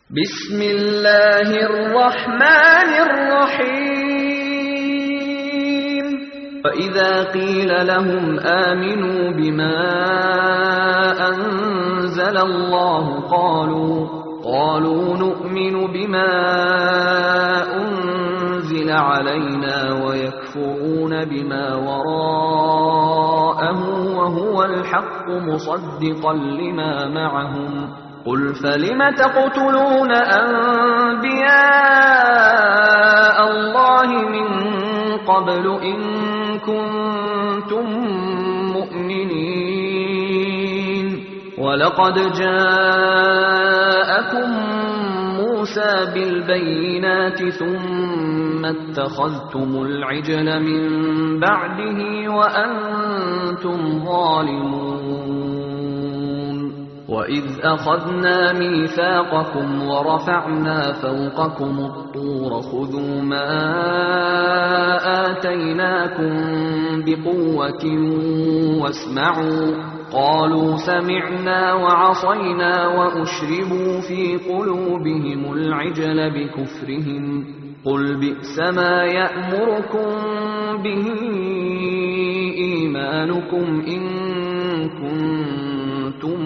بسم الله الرحمن الرحيم فإذا قيل لهم آمنوا بما أنزل الله قالوا قالوا نؤمن بما أنزل علينا ويكفرون بما وراءه وهو الحق مصدقا لما معهم قل فلم تقتلون أنبياء الله من قبل إن كنتم مؤمنين ولقد جاءكم موسى بالبينات ثم اتخذتم العجل من بعده وأنتم ظالمون وإذ أخذنا ميثاقكم ورفعنا فوقكم الطور خذوا ما آتيناكم بقوة واسمعوا قالوا سمعنا وعصينا وأشربوا في قلوبهم العجل بكفرهم قل بئس ما يأمركم به إيمانكم إن كنتم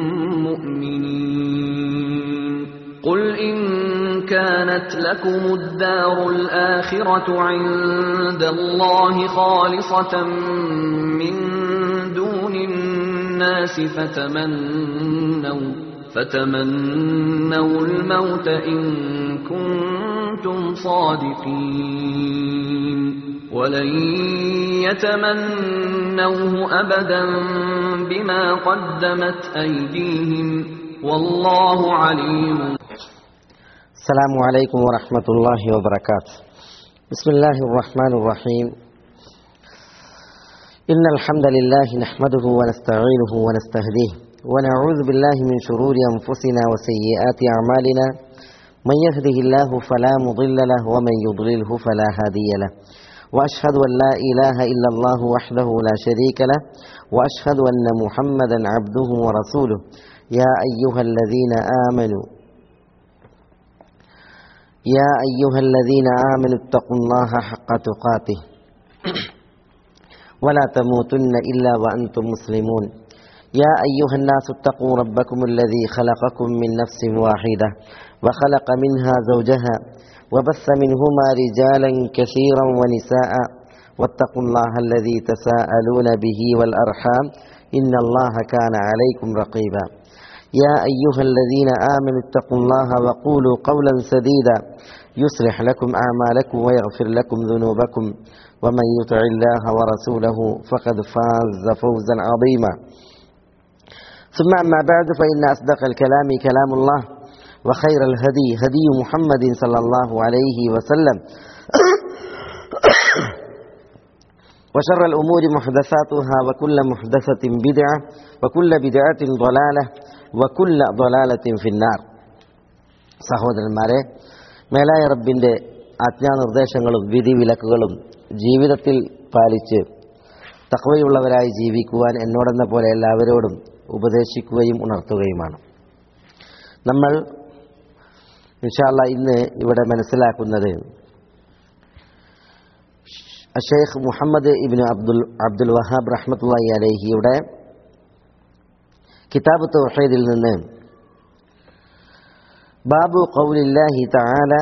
مؤمنين قل إن كانت لكم الدار الآخرة عند الله خالصة من دون الناس فتمنوا فتمنوا الموت إن كنتم صادقين ولن يتمنوه أبدا بما قدمت أيديهم والله عليم السلام عليكم ورحمة الله وبركاته بسم الله الرحمن الرحيم إن الحمد لله نحمده ونستعينه ونستهديه ونعوذ بالله من شرور أنفسنا وسيئات أعمالنا من يهده الله فلا مضل له ومن يضلله فلا هادي له وأشهد أن لا إله إلا الله وحده لا شريك له وأشهد أن محمدا عبده ورسوله يا أيها الذين آمنوا يا أيها الذين آمنوا اتقوا الله حق تقاته ولا تموتن إلا وأنتم مسلمون يا أيها الناس اتقوا ربكم الذي خلقكم من نفس واحدة وخلق منها زوجها وبث منهما رجالا كثيرا ونساء واتقوا الله الذي تساءلون به والأرحام إن الله كان عليكم رقيبا يا أيها الذين آمنوا اتقوا الله وقولوا قولا سديدا يصلح لكم أعمالكم ويغفر لكم ذنوبكم ومن يطع الله ورسوله فقد فاز فوزا عظيما ثم أما بعد فإن أصدق الكلام كلام الله وخير الهدي هدي محمد صلى الله عليه وسلم وشر الأمور محدثاتها وكل محدثة بدعة وكل بدعة ضلالة وكل ضلالة في النار സഹോദരന്മാരെ മേലായ റബ്ബിൻ്റെ ആജ്ഞാനിർദ്ദേശങ്ങളും വിധിവിലക്കുകളും ജീവിതത്തിൽ പാലിച്ച് തക്കവയുള്ളവരായി ജീവിക്കുവാൻ എന്നോടെന്ന പോലെ എല്ലാവരോടും ഉപദേശിക്കുകയും ഉണർത്തുകയുമാണ് നമ്മൾ ഇൻഷാല്ല ഇന്ന് ഇവിടെ മനസ്സിലാക്കുന്നത് ഷെയ്ഖ് മുഹമ്മദ് ഇബിൻ അബ്ദുൽ അബ്ദുൽ വഹാബ് റഹ്മത്തുള്ളി അലഹിയുടെ കിതാബ് തൗഹീദിൽ നിന്ന് ബാബു ഖൗലില്ലാഹി തആല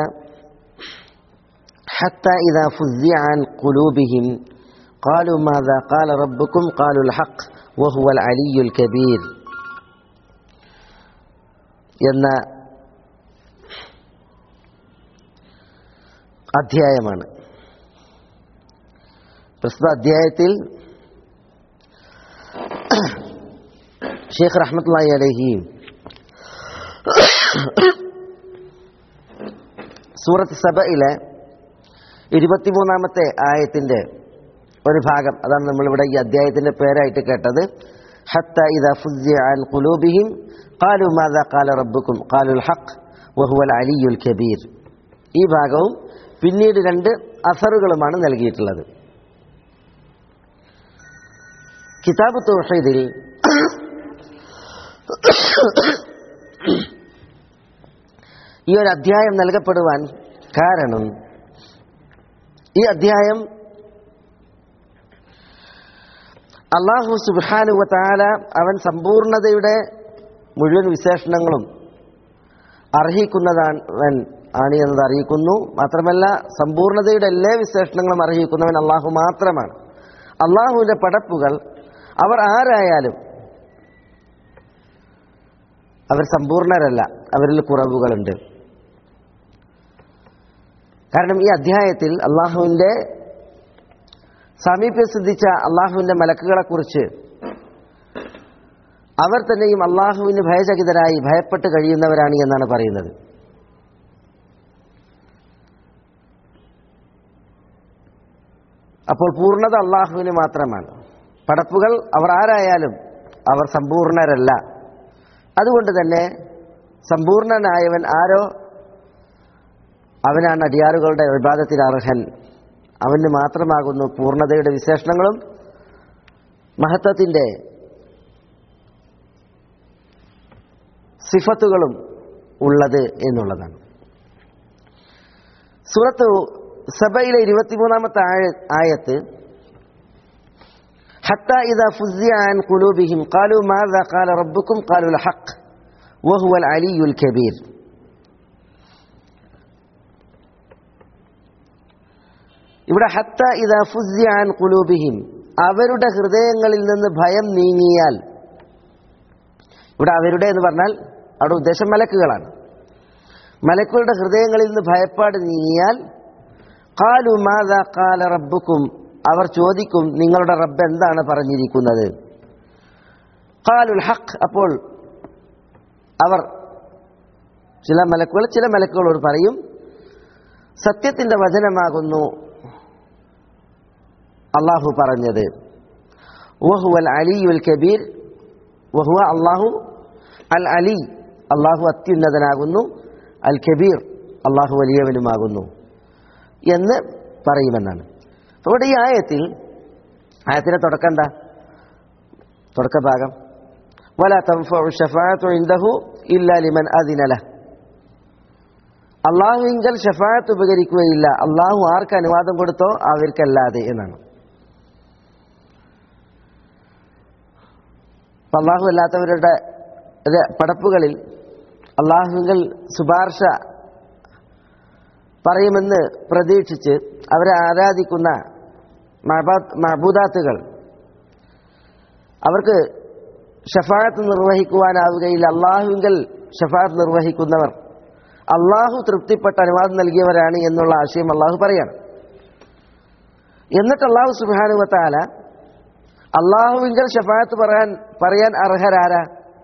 حتى إذا فزع عن قلوبهم قالوا ماذا قال ربكم قالوا الحق وهو العلي الكبير എന്ന അധ്യായമാണ് പ്രസ്തുത അധ്യായത്തിൽ ഷെയ്ഖ് റഹ്മത്തുള്ളി അലഹി സൂറത്ത് സബയിലെ ഇരുപത്തിമൂന്നാമത്തെ ആയത്തിന്റെ ഒരു ഭാഗം അതാണ് നമ്മളിവിടെ ഈ അധ്യായത്തിന്റെ പേരായിട്ട് കേട്ടത് ഹത്ത ഇദ ഫുസിഅൻ ഖുലൂബിഹിം ഖാലു മാദാ ഖാല റബ്ബുക്കും ഖാലുൽ ഹഖ് വഹുവൽ അലിയുൽ കബീർ ഈ ഭാഗവും പിന്നീട് രണ്ട് അസറുകളുമാണ് നൽകിയിട്ടുള്ളത് കിതാബ് തൗഹീദിൽ ഈ ഒരു അധ്യായം നൽകപ്പെടുവാൻ കാരണം ഈ അധ്യായം അള്ളാഹു സുബാനുവ താല അവൻ സമ്പൂർണതയുടെ മുഴുവൻ വിശേഷണങ്ങളും അർഹിക്കുന്നതാണ് അവൻ ആണ് എന്നത് അറിയിക്കുന്നു മാത്രമല്ല സമ്പൂർണതയുടെ എല്ലാ വിശേഷണങ്ങളും അർഹിക്കുന്നവൻ അള്ളാഹു മാത്രമാണ് അള്ളാഹുവിന്റെ പടപ്പുകൾ അവർ ആരായാലും അവർ സമ്പൂർണരല്ല അവരിൽ കുറവുകളുണ്ട് കാരണം ഈ അധ്യായത്തിൽ അള്ളാഹുവിന്റെ സാമീപ്യം സിദ്ധിച്ച അള്ളാഹുവിന്റെ മലക്കുകളെക്കുറിച്ച് അവർ തന്നെയും അള്ളാഹുവിന് ഭയചകിതരായി ഭയപ്പെട്ട് കഴിയുന്നവരാണ് എന്നാണ് പറയുന്നത് അപ്പോൾ പൂർണ്ണത അള്ളാഹുവിന് മാത്രമാണ് പടപ്പുകൾ അവർ ആരായാലും അവർ സമ്പൂർണരല്ല അതുകൊണ്ട് തന്നെ സമ്പൂർണനായവൻ ആരോ അവനാണ് അടിയാറുകളുടെ വിവാദത്തിന് അർഹൻ അവന് മാത്രമാകുന്നു പൂർണ്ണതയുടെ വിശേഷണങ്ങളും മഹത്വത്തിൻ്റെ സിഫത്തുകളും ഉള്ളത് എന്നുള്ളതാണ് സൂറത്ത് സബയിലെ ഇരുപത്തിമൂന്നാമത്തെ ആയ- ആയത്ത് حتى إذا فزع عن قلوبهم قالوا ماذا قال ربكم قالوا الحق وهو العلي الكبير ഇവിടെ ഹത്ത ഇതാ ഫുസിയാൻ കുലൂബിഹിം അവരുടെ ഹൃദയങ്ങളിൽ നിന്ന് ഭയം നീങ്ങിയാൽ ഇവിടെ അവരുടെ എന്ന് പറഞ്ഞാൽ അവിടെ ഉദ്ദേശം മലക്കുകളാണ് മലക്കുകളുടെ ഹൃദയങ്ങളിൽ നിന്ന് ഭയപ്പാട് നീങ്ങിയാൽ കാലു മാതാ കാല റബ്ബുക്കും അവർ ചോദിക്കും നിങ്ങളുടെ റബ്ബ് എന്താണ് പറഞ്ഞിരിക്കുന്നത് കാലുൽ ഹഖ് അപ്പോൾ അവർ ചില മലക്കുകൾ ചില മലക്കുകളോട് പറയും സത്യത്തിന്റെ വചനമാകുന്നു അള്ളാഹു പറഞ്ഞത് വഹു അൽ അലിയുൽ കബീർ വഹുവ അള്ളാഹു അൽ അലി അള്ളാഹു അത്യുന്നതനാകുന്നു അൽ കബീർ അള്ളാഹു വലിയവനുമാകുന്നു എന്ന് പറയുമെന്നാണ് അപ്പോൾ ഇവിടെ ഈ ആയത്തിൽ ആയത്തിന്റെ തുടക്കം എന്താ തുടക്ക ഭാഗം വല തൻഫഉ ഷഫാഅത്തു ഇൻദഹു ഇല്ലാ ലിമൻ അദിന ലഹ് അള്ളാഹുവിങ്കൽ ഷഫാഅത്ത് ഉപകരിക്കുകയില്ല അള്ളാഹു ആർക്ക് അനുവാദം കൊടുത്തോ അവർക്കല്ലാതെ എന്നാണ് അപ്പൊ അള്ളാഹു അല്ലാത്തവരുടെ ഇത് പടപ്പുകളിൽ അള്ളാഹുവിങ്കൽ ശുപാർശ പറയുമെന്ന് പ്രതീക്ഷിച്ച് അവരെ ആരാധിക്കുന്ന മഹബൂദാത്തുകൾ അവർക്ക് ഷഫാത്ത് നിർവഹിക്കുവാനാവുകയില്ല അള്ളാഹുവിങ്കൽ ഷഫാത്ത് നിർവഹിക്കുന്നവർ അള്ളാഹു തൃപ്തിപ്പെട്ട അനുവാദം നൽകിയവരാണ് എന്നുള്ള ആശയം അള്ളാഹു പറയാണ് എന്നിട്ട് അള്ളാഹു സുബാനുവത്താല അള്ളാഹുവിങ്കൽ ഷഫാത്ത് പറയാൻ പറയാൻ അർഹരാരാ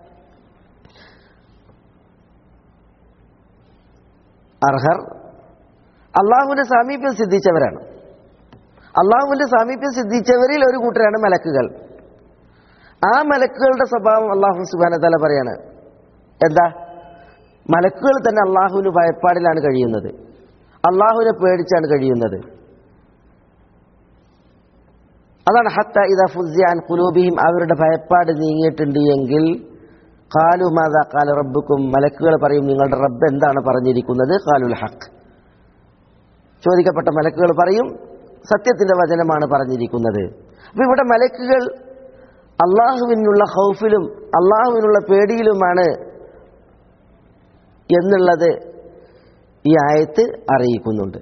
അർഹർ അള്ളാഹുവിന്റെ സാമീപ്യം സിദ്ധിച്ചവരാണ് അള്ളാഹുവിന്റെ സാമീപ്യം സിദ്ധിച്ചവരിൽ ഒരു കൂട്ടരാണ് മലക്കുകൾ ആ മലക്കുകളുടെ സ്വഭാവം അള്ളാഹു സുബാന തല പറയാണ് എന്താ മലക്കുകൾ തന്നെ അള്ളാഹുവിന് ഭയപ്പാടിലാണ് കഴിയുന്നത് അള്ളാഹുവിനെ പേടിച്ചാണ് കഴിയുന്നത് അതാണ് ഹത്ത ഇത ഫുസിയാൻ കുലൂബിഹിം അവരുടെ ഭയപ്പാട് നീങ്ങിയിട്ടുണ്ട് എങ്കിൽ കാലു മാതാ കാല റബ്ബുക്കും മലക്കുകൾ പറയും നിങ്ങളുടെ റബ്ബ് എന്താണ് പറഞ്ഞിരിക്കുന്നത് കാലുൽ ഹക്ക് ചോദിക്കപ്പെട്ട മലക്കുകൾ പറയും സത്യത്തിന്റെ വചനമാണ് പറഞ്ഞിരിക്കുന്നത് അപ്പൊ ഇവിടെ മലക്കുകൾ അള്ളാഹുവിനുള്ള ഹൗഫിലും അള്ളാഹുവിനുള്ള പേടിയിലുമാണ് എന്നുള്ളത് ഈ ആയത്ത് അറിയിക്കുന്നുണ്ട്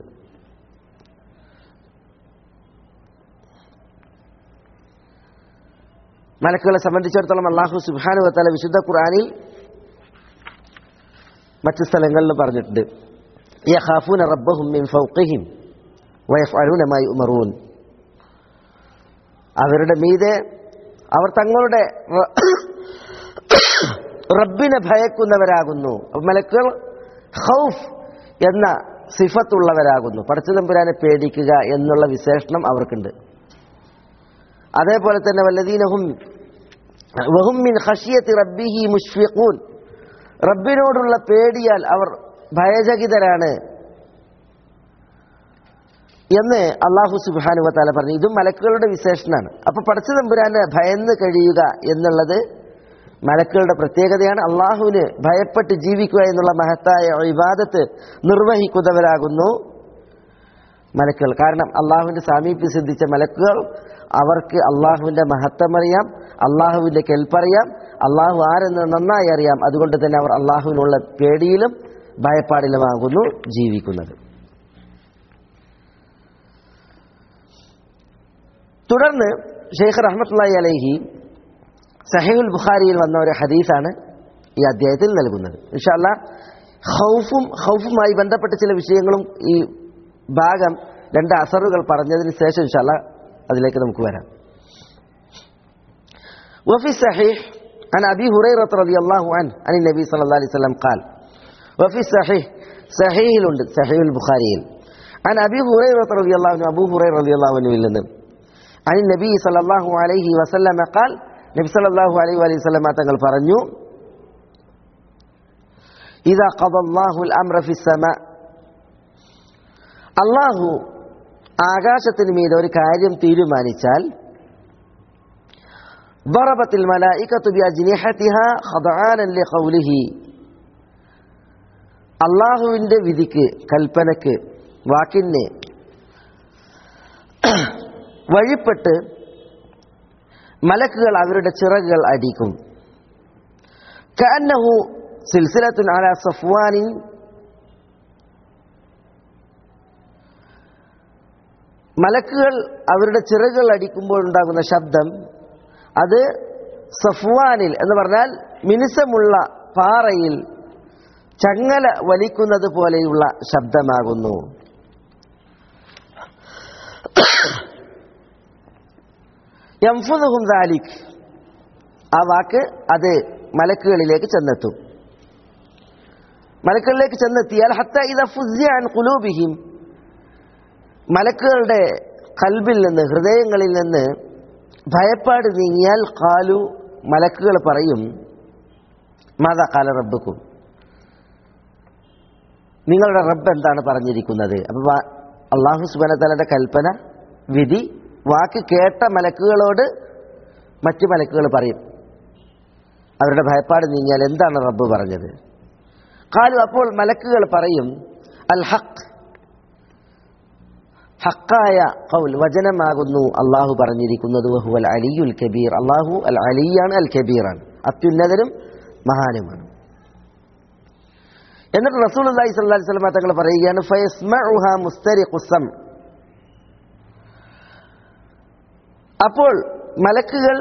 മലക്കുകളെ സംബന്ധിച്ചിടത്തോളം അള്ളാഹു സുബാനു വത്താല വിശുദ്ധ ഖുറാനിൽ മറ്റു സ്ഥലങ്ങളിലും പറഞ്ഞിട്ടുണ്ട് യഖാഫൂന റബ്ബഹും മിൻ ഫൗഖിഹിം വയഫ്അലൂന മാ യുമറൂൻ അവരുടെ മീതെ അവർ തങ്ങളുടെ റ- റബ്ബിനെ ഭയക്കുന്നവരാകുന്നു അപ്പൊ മലക്കുകൾ ഹൗഫ് എന്ന സിഫത്തുള്ളവരാകുന്നു പടച്ചുതമ്പുരാനെ പേടിക്കുക എന്നുള്ള വിശേഷണം അവർക്കുണ്ട് അതേപോലെ തന്നെ വല്ലദീനഹും വഹും മിൻ ഖശിയത്തി റബ്ബിഹി മുഷ്ഫിഖൂൻ റബ്ബിനോടുള്ള പേടിയാൽ അവർ ഭയചകിതരാണ് എന്ന് അള്ളാഹു സുബാനു വത്താല പറഞ്ഞു ഇതും മലക്കുകളുടെ വിശേഷണമാണ് അപ്പൊ പടച്ചു തമ്പുരാനെ ഭയന്ന് കഴിയുക എന്നുള്ളത് മലക്കുകളുടെ പ്രത്യേകതയാണ് അള്ളാഹുവിന് ഭയപ്പെട്ട് ജീവിക്കുക എന്നുള്ള മഹത്തായ ഇബാദത്ത് നിർവഹിക്കുന്നവരാകുന്നു മലക്കുകൾ കാരണം അള്ളാഹുവിന്റെ സാമീപ്യം സിദ്ധിച്ച മലക്കുകൾ അവർക്ക് അള്ളാഹുവിന്റെ മഹത്വം അറിയാം അള്ളാഹുവിന്റെ കെൽപ്പറിയാം അള്ളാഹു ആരെന്ന് നന്നായി അറിയാം അതുകൊണ്ട് തന്നെ അവർ അള്ളാഹുവിനുള്ള പേടിയിലും ഭയപ്പാടിലുമാകുന്നു ജീവിക്കുന്നത് തുടർന്ന് ഷെയ്ഖ് റഹ്മത്തുള്ളി അലൈഹി സഹീൽ ബുഖാരിയിൽ വന്ന ഒരു ഹദീസാണ് ഈ അധ്യായത്തിൽ നൽകുന്നത് ഇൻഷാല്ല ഹൗഫും ഹൗഫുമായി ബന്ധപ്പെട്ട ചില വിഷയങ്ങളും ഈ ഭാഗം രണ്ട് അസറുകൾ പറഞ്ഞതിന് ശേഷം ഇൻഷാല്ല അതിലേക്ക് നമുക്ക് വരാം وفي الصحيح عن أبي هريرة رضي الله عنه عن النبي صلى الله عليه وسلم قال وفي الصحيح صحيح صحيح البخاري عن أبي هريرة رضي الله عنه أبو هريرة رضي الله عنه لنا عن النبي صلى الله عليه وسلم قال നബി സല്ലല്ലാഹു അലൈഹി വസല്ലം തങ്ങൾ പറഞ്ഞു ഇദാ ഖദല്ലാഹു അൽ-അംറ ഫിസ്-സമ അല്ലാഹു ആകാശത്തിന് മീതെ ഒരു കാര്യം തീരുമാനിച്ചാൽ ضربت الملائكة بأجنحتها خضعانا لقوله അള്ളാഹുവിന്റെ വിധിക്ക് കൽപ്പനക്ക് വാക്കിന് വഴിപ്പെട്ട് മലക്കുകൾ അവരുടെ ചിറകുകൾ അടിക്കും കഅന്നഹു സിൽസിലത്തുൻ അല സഫ്വാനിൻ മലക്കുകൾ അവരുടെ ചിറകുകൾ അടിക്കുമ്പോൾ ഉണ്ടാകുന്ന ശബ്ദം അത് സഫ്വാനിൽ എന്ന് പറഞ്ഞാൽ മിനുസമുള്ള പാറയിൽ ചങ്ങല വലിക്കുന്നത് പോലെയുള്ള ശബ്ദമാകുന്നു യംഫുദുഹും ദാലിക് ആ വാക്ക് അത് മലക്കുകളിലേക്ക് ചെന്നെത്തും മലക്കുകളിലേക്ക് ചെന്നെത്തിയാൽ ഹത്ത ഇത ഫുസിയാൻ കുലൂബിഹിം മലക്കുകളുടെ കൽബിൽ നിന്ന് ഹൃദയങ്ങളിൽ നിന്ന് ഭയപ്പാട് നീങ്ങിയാൽ കാലു മലക്കുകൾ പറയും മാതാ കാല റബ്ബക്കും നിങ്ങളുടെ റബ്ബ് എന്താണ് പറഞ്ഞിരിക്കുന്നത് അപ്പൊ അള്ളാഹു സുബാനത്തലയുടെ കൽപ്പന വിധി വാക്ക് കേട്ട മലക്കുകളോട് മറ്റു മലക്കുകൾ പറയും അവരുടെ ഭയപ്പാട് നീങ്ങിയാൽ എന്താണ് റബ്ബ് പറഞ്ഞത് കാലു അപ്പോൾ മലക്കുകൾ പറയും അൽ ഹക്ക് ഹക്കായ കൗൽ വചനമാകുന്നു അള്ളാഹു പറഞ്ഞിരിക്കുന്നത് വഹുവൽ അലിയുൽ കബീർ അള്ളാഹു അൽ അലിയാണ് അൽ കബീറാണ് അത്യുന്നതരും മഹാനുമാണ് എന്നിട്ട് റസൂൽ അള്ളാഹി സ്വല്ലി സ്വലമ തങ്ങൾ പറയുകയാണ് ഫയസ്മഉഹ മുസ്തരിഖുസം അപ്പോൾ മലക്കുകൾ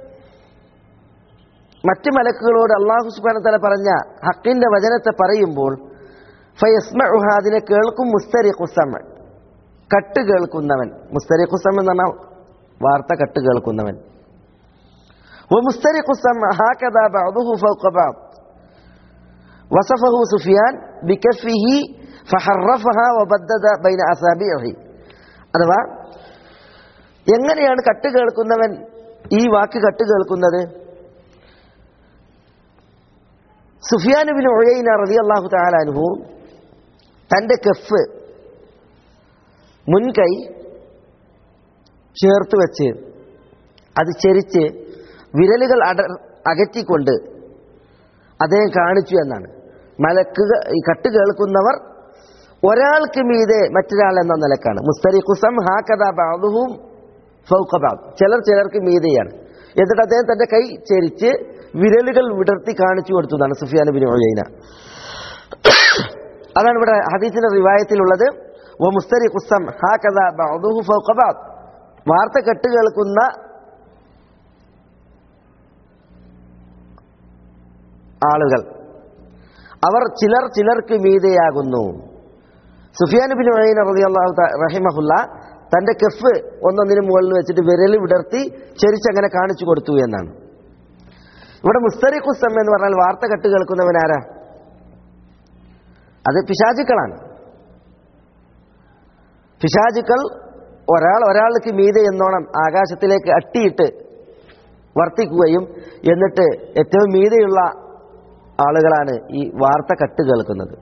മറ്റ് മലക്കുകളോട് അള്ളാഹു സുബാന തല പറഞ്ഞ ഹക്കിന്റെ വചനത്തെ പറയുമ്പോൾ ഫയസ്മഉഹ അതിനെ കേൾക്കും മുസ്തരിഖുസം കട്ട് കേൾക്കുന്നവൻ മുസ്തരിഖുസം എന്ന് പറഞ്ഞാൽ വാർത്ത കട്ട് കേൾക്കുന്നവൻ ومسترق هكذا بعضه فوق بعض وصفه سفيان بكفه فحرفها وبدد بين أصابعه അഥവാ എങ്ങനെയാണ് കട്ട് കേൾക്കുന്നവൻ ഈ വാക്ക് കട്ട് കേൾക്കുന്നത് സുഫിയാനുബിൻ ഒഴൈന റതി അള്ളാഹു താലാനുഹു തൻ്റെ കെഫ് മുൻകൈ ചേർത്ത് വെച്ച് അത് ചെരിച്ച് വിരലുകൾ അട അകറ്റിക്കൊണ്ട് അദ്ദേഹം കാണിച്ചു എന്നാണ് മലക്കുക ഈ കട്ട് കേൾക്കുന്നവർ ഒരാൾക്ക് മീതെ മറ്റൊരാൾ എന്ന നിലക്കാണ് മുസ്തരിഖുസം ഹാക്കഥ ബാദുഹും ഫൗഖബാദ് ചിലർ ചിലർക്ക് മീതെയാണ് എന്നിട്ട് അദ്ദേഹം തന്റെ കൈ ചെരിച്ച് വിരലുകൾ വിടർത്തി കാണിച്ചു കൊടുത്തു എന്നാണ് സുഫിയാൻ ബിൻ ഒഴൈന അതാണ് ഇവിടെ ഹദീസിന്റെ റിവായത്തിലുള്ളത് ഓ മുസ്തരി കുസ്സം ഹാക്കഥ ബാദുഹു ഫൗഖബാദ് വാർത്ത കെട്ട് കേൾക്കുന്ന ആളുകൾ അവർ ചിലർ ചിലർക്ക് മീതെയാകുന്നു സുഫിയാൻ ബിൻ ഉഴൈന റളിയല്ലാഹു റഹിമഹുല്ല തന്റെ കെഫ് ഒന്നൊന്നിന് മുകളിൽ വെച്ചിട്ട് വിരൽ വിടർത്തി ചെരിച്ചങ്ങനെ കാണിച്ചു കൊടുത്തു എന്നാണ് ഇവിടെ മുസ്തരിഖുസം എന്ന് പറഞ്ഞാൽ വാർത്ത കെട്ട് കേൾക്കുന്നവൻ ആരാ അത് പിശാചുക്കളാണ് പിശാചുക്കൾ ഒരാൾ ഒരാൾക്ക് മീതെ എന്നോണം ആകാശത്തിലേക്ക് അട്ടിയിട്ട് വർത്തിക്കുകയും എന്നിട്ട് ഏറ്റവും മീതെയുള്ള ആളുകളാണ് ഈ വാർത്ത കട്ട് കേൾക്കുന്നത്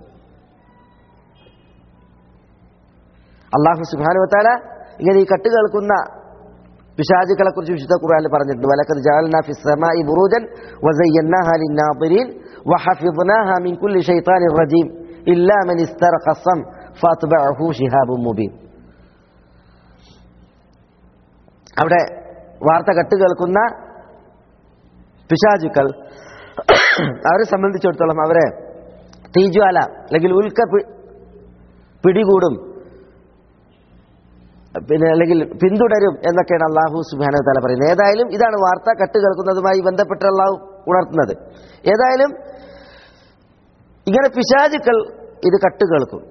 അള്ളാഹു സുബാനുവത്താല ഇങ്ങനെ ഈ കട്ട് കേൾക്കുന്ന പിശാചുക്കളെ കുറിച്ച് വിശുദ്ധ ഖുർആനിൽ പറഞ്ഞിട്ടുണ്ട് വലക്കത് ജഅൽനാ ഫിസ് സമാഇ ബുറൂജൻ വസയ്യനാഹാ ലിന്നാദിരീൻ വഹഫിദ്നാഹാ മിൻ കുല്ലി ശൈത്താനിർ റജീം ഇല്ലാ മൻ ഇസ്തറഖ സം ഫഅത്ബഅഹു ശിഹാബും മുബീൻ അവിടെ വാർത്ത കെട്ട് കേൾക്കുന്ന പിശാചുക്കൾ അവരെ സംബന്ധിച്ചിടത്തോളം അവരെ തീജ്വാല അല്ലെങ്കിൽ ഉൽക്ക പി- പിടികൂടും പിന്നെ അല്ലെങ്കിൽ പിന്തുടരും എന്നൊക്കെയാണ് അള്ളാഹു സുബാന തല പറയുന്നത് ഏതായാലും ഇതാണ് വാർത്ത കട്ട് കേൾക്കുന്നതുമായി ബന്ധപ്പെട്ട് അള്ളാഹു ഉണർത്തുന്നത് ഏതായാലും ഇങ്ങനെ പിശാചുക്കൾ ഇത് കട്ട് കേൾക്കും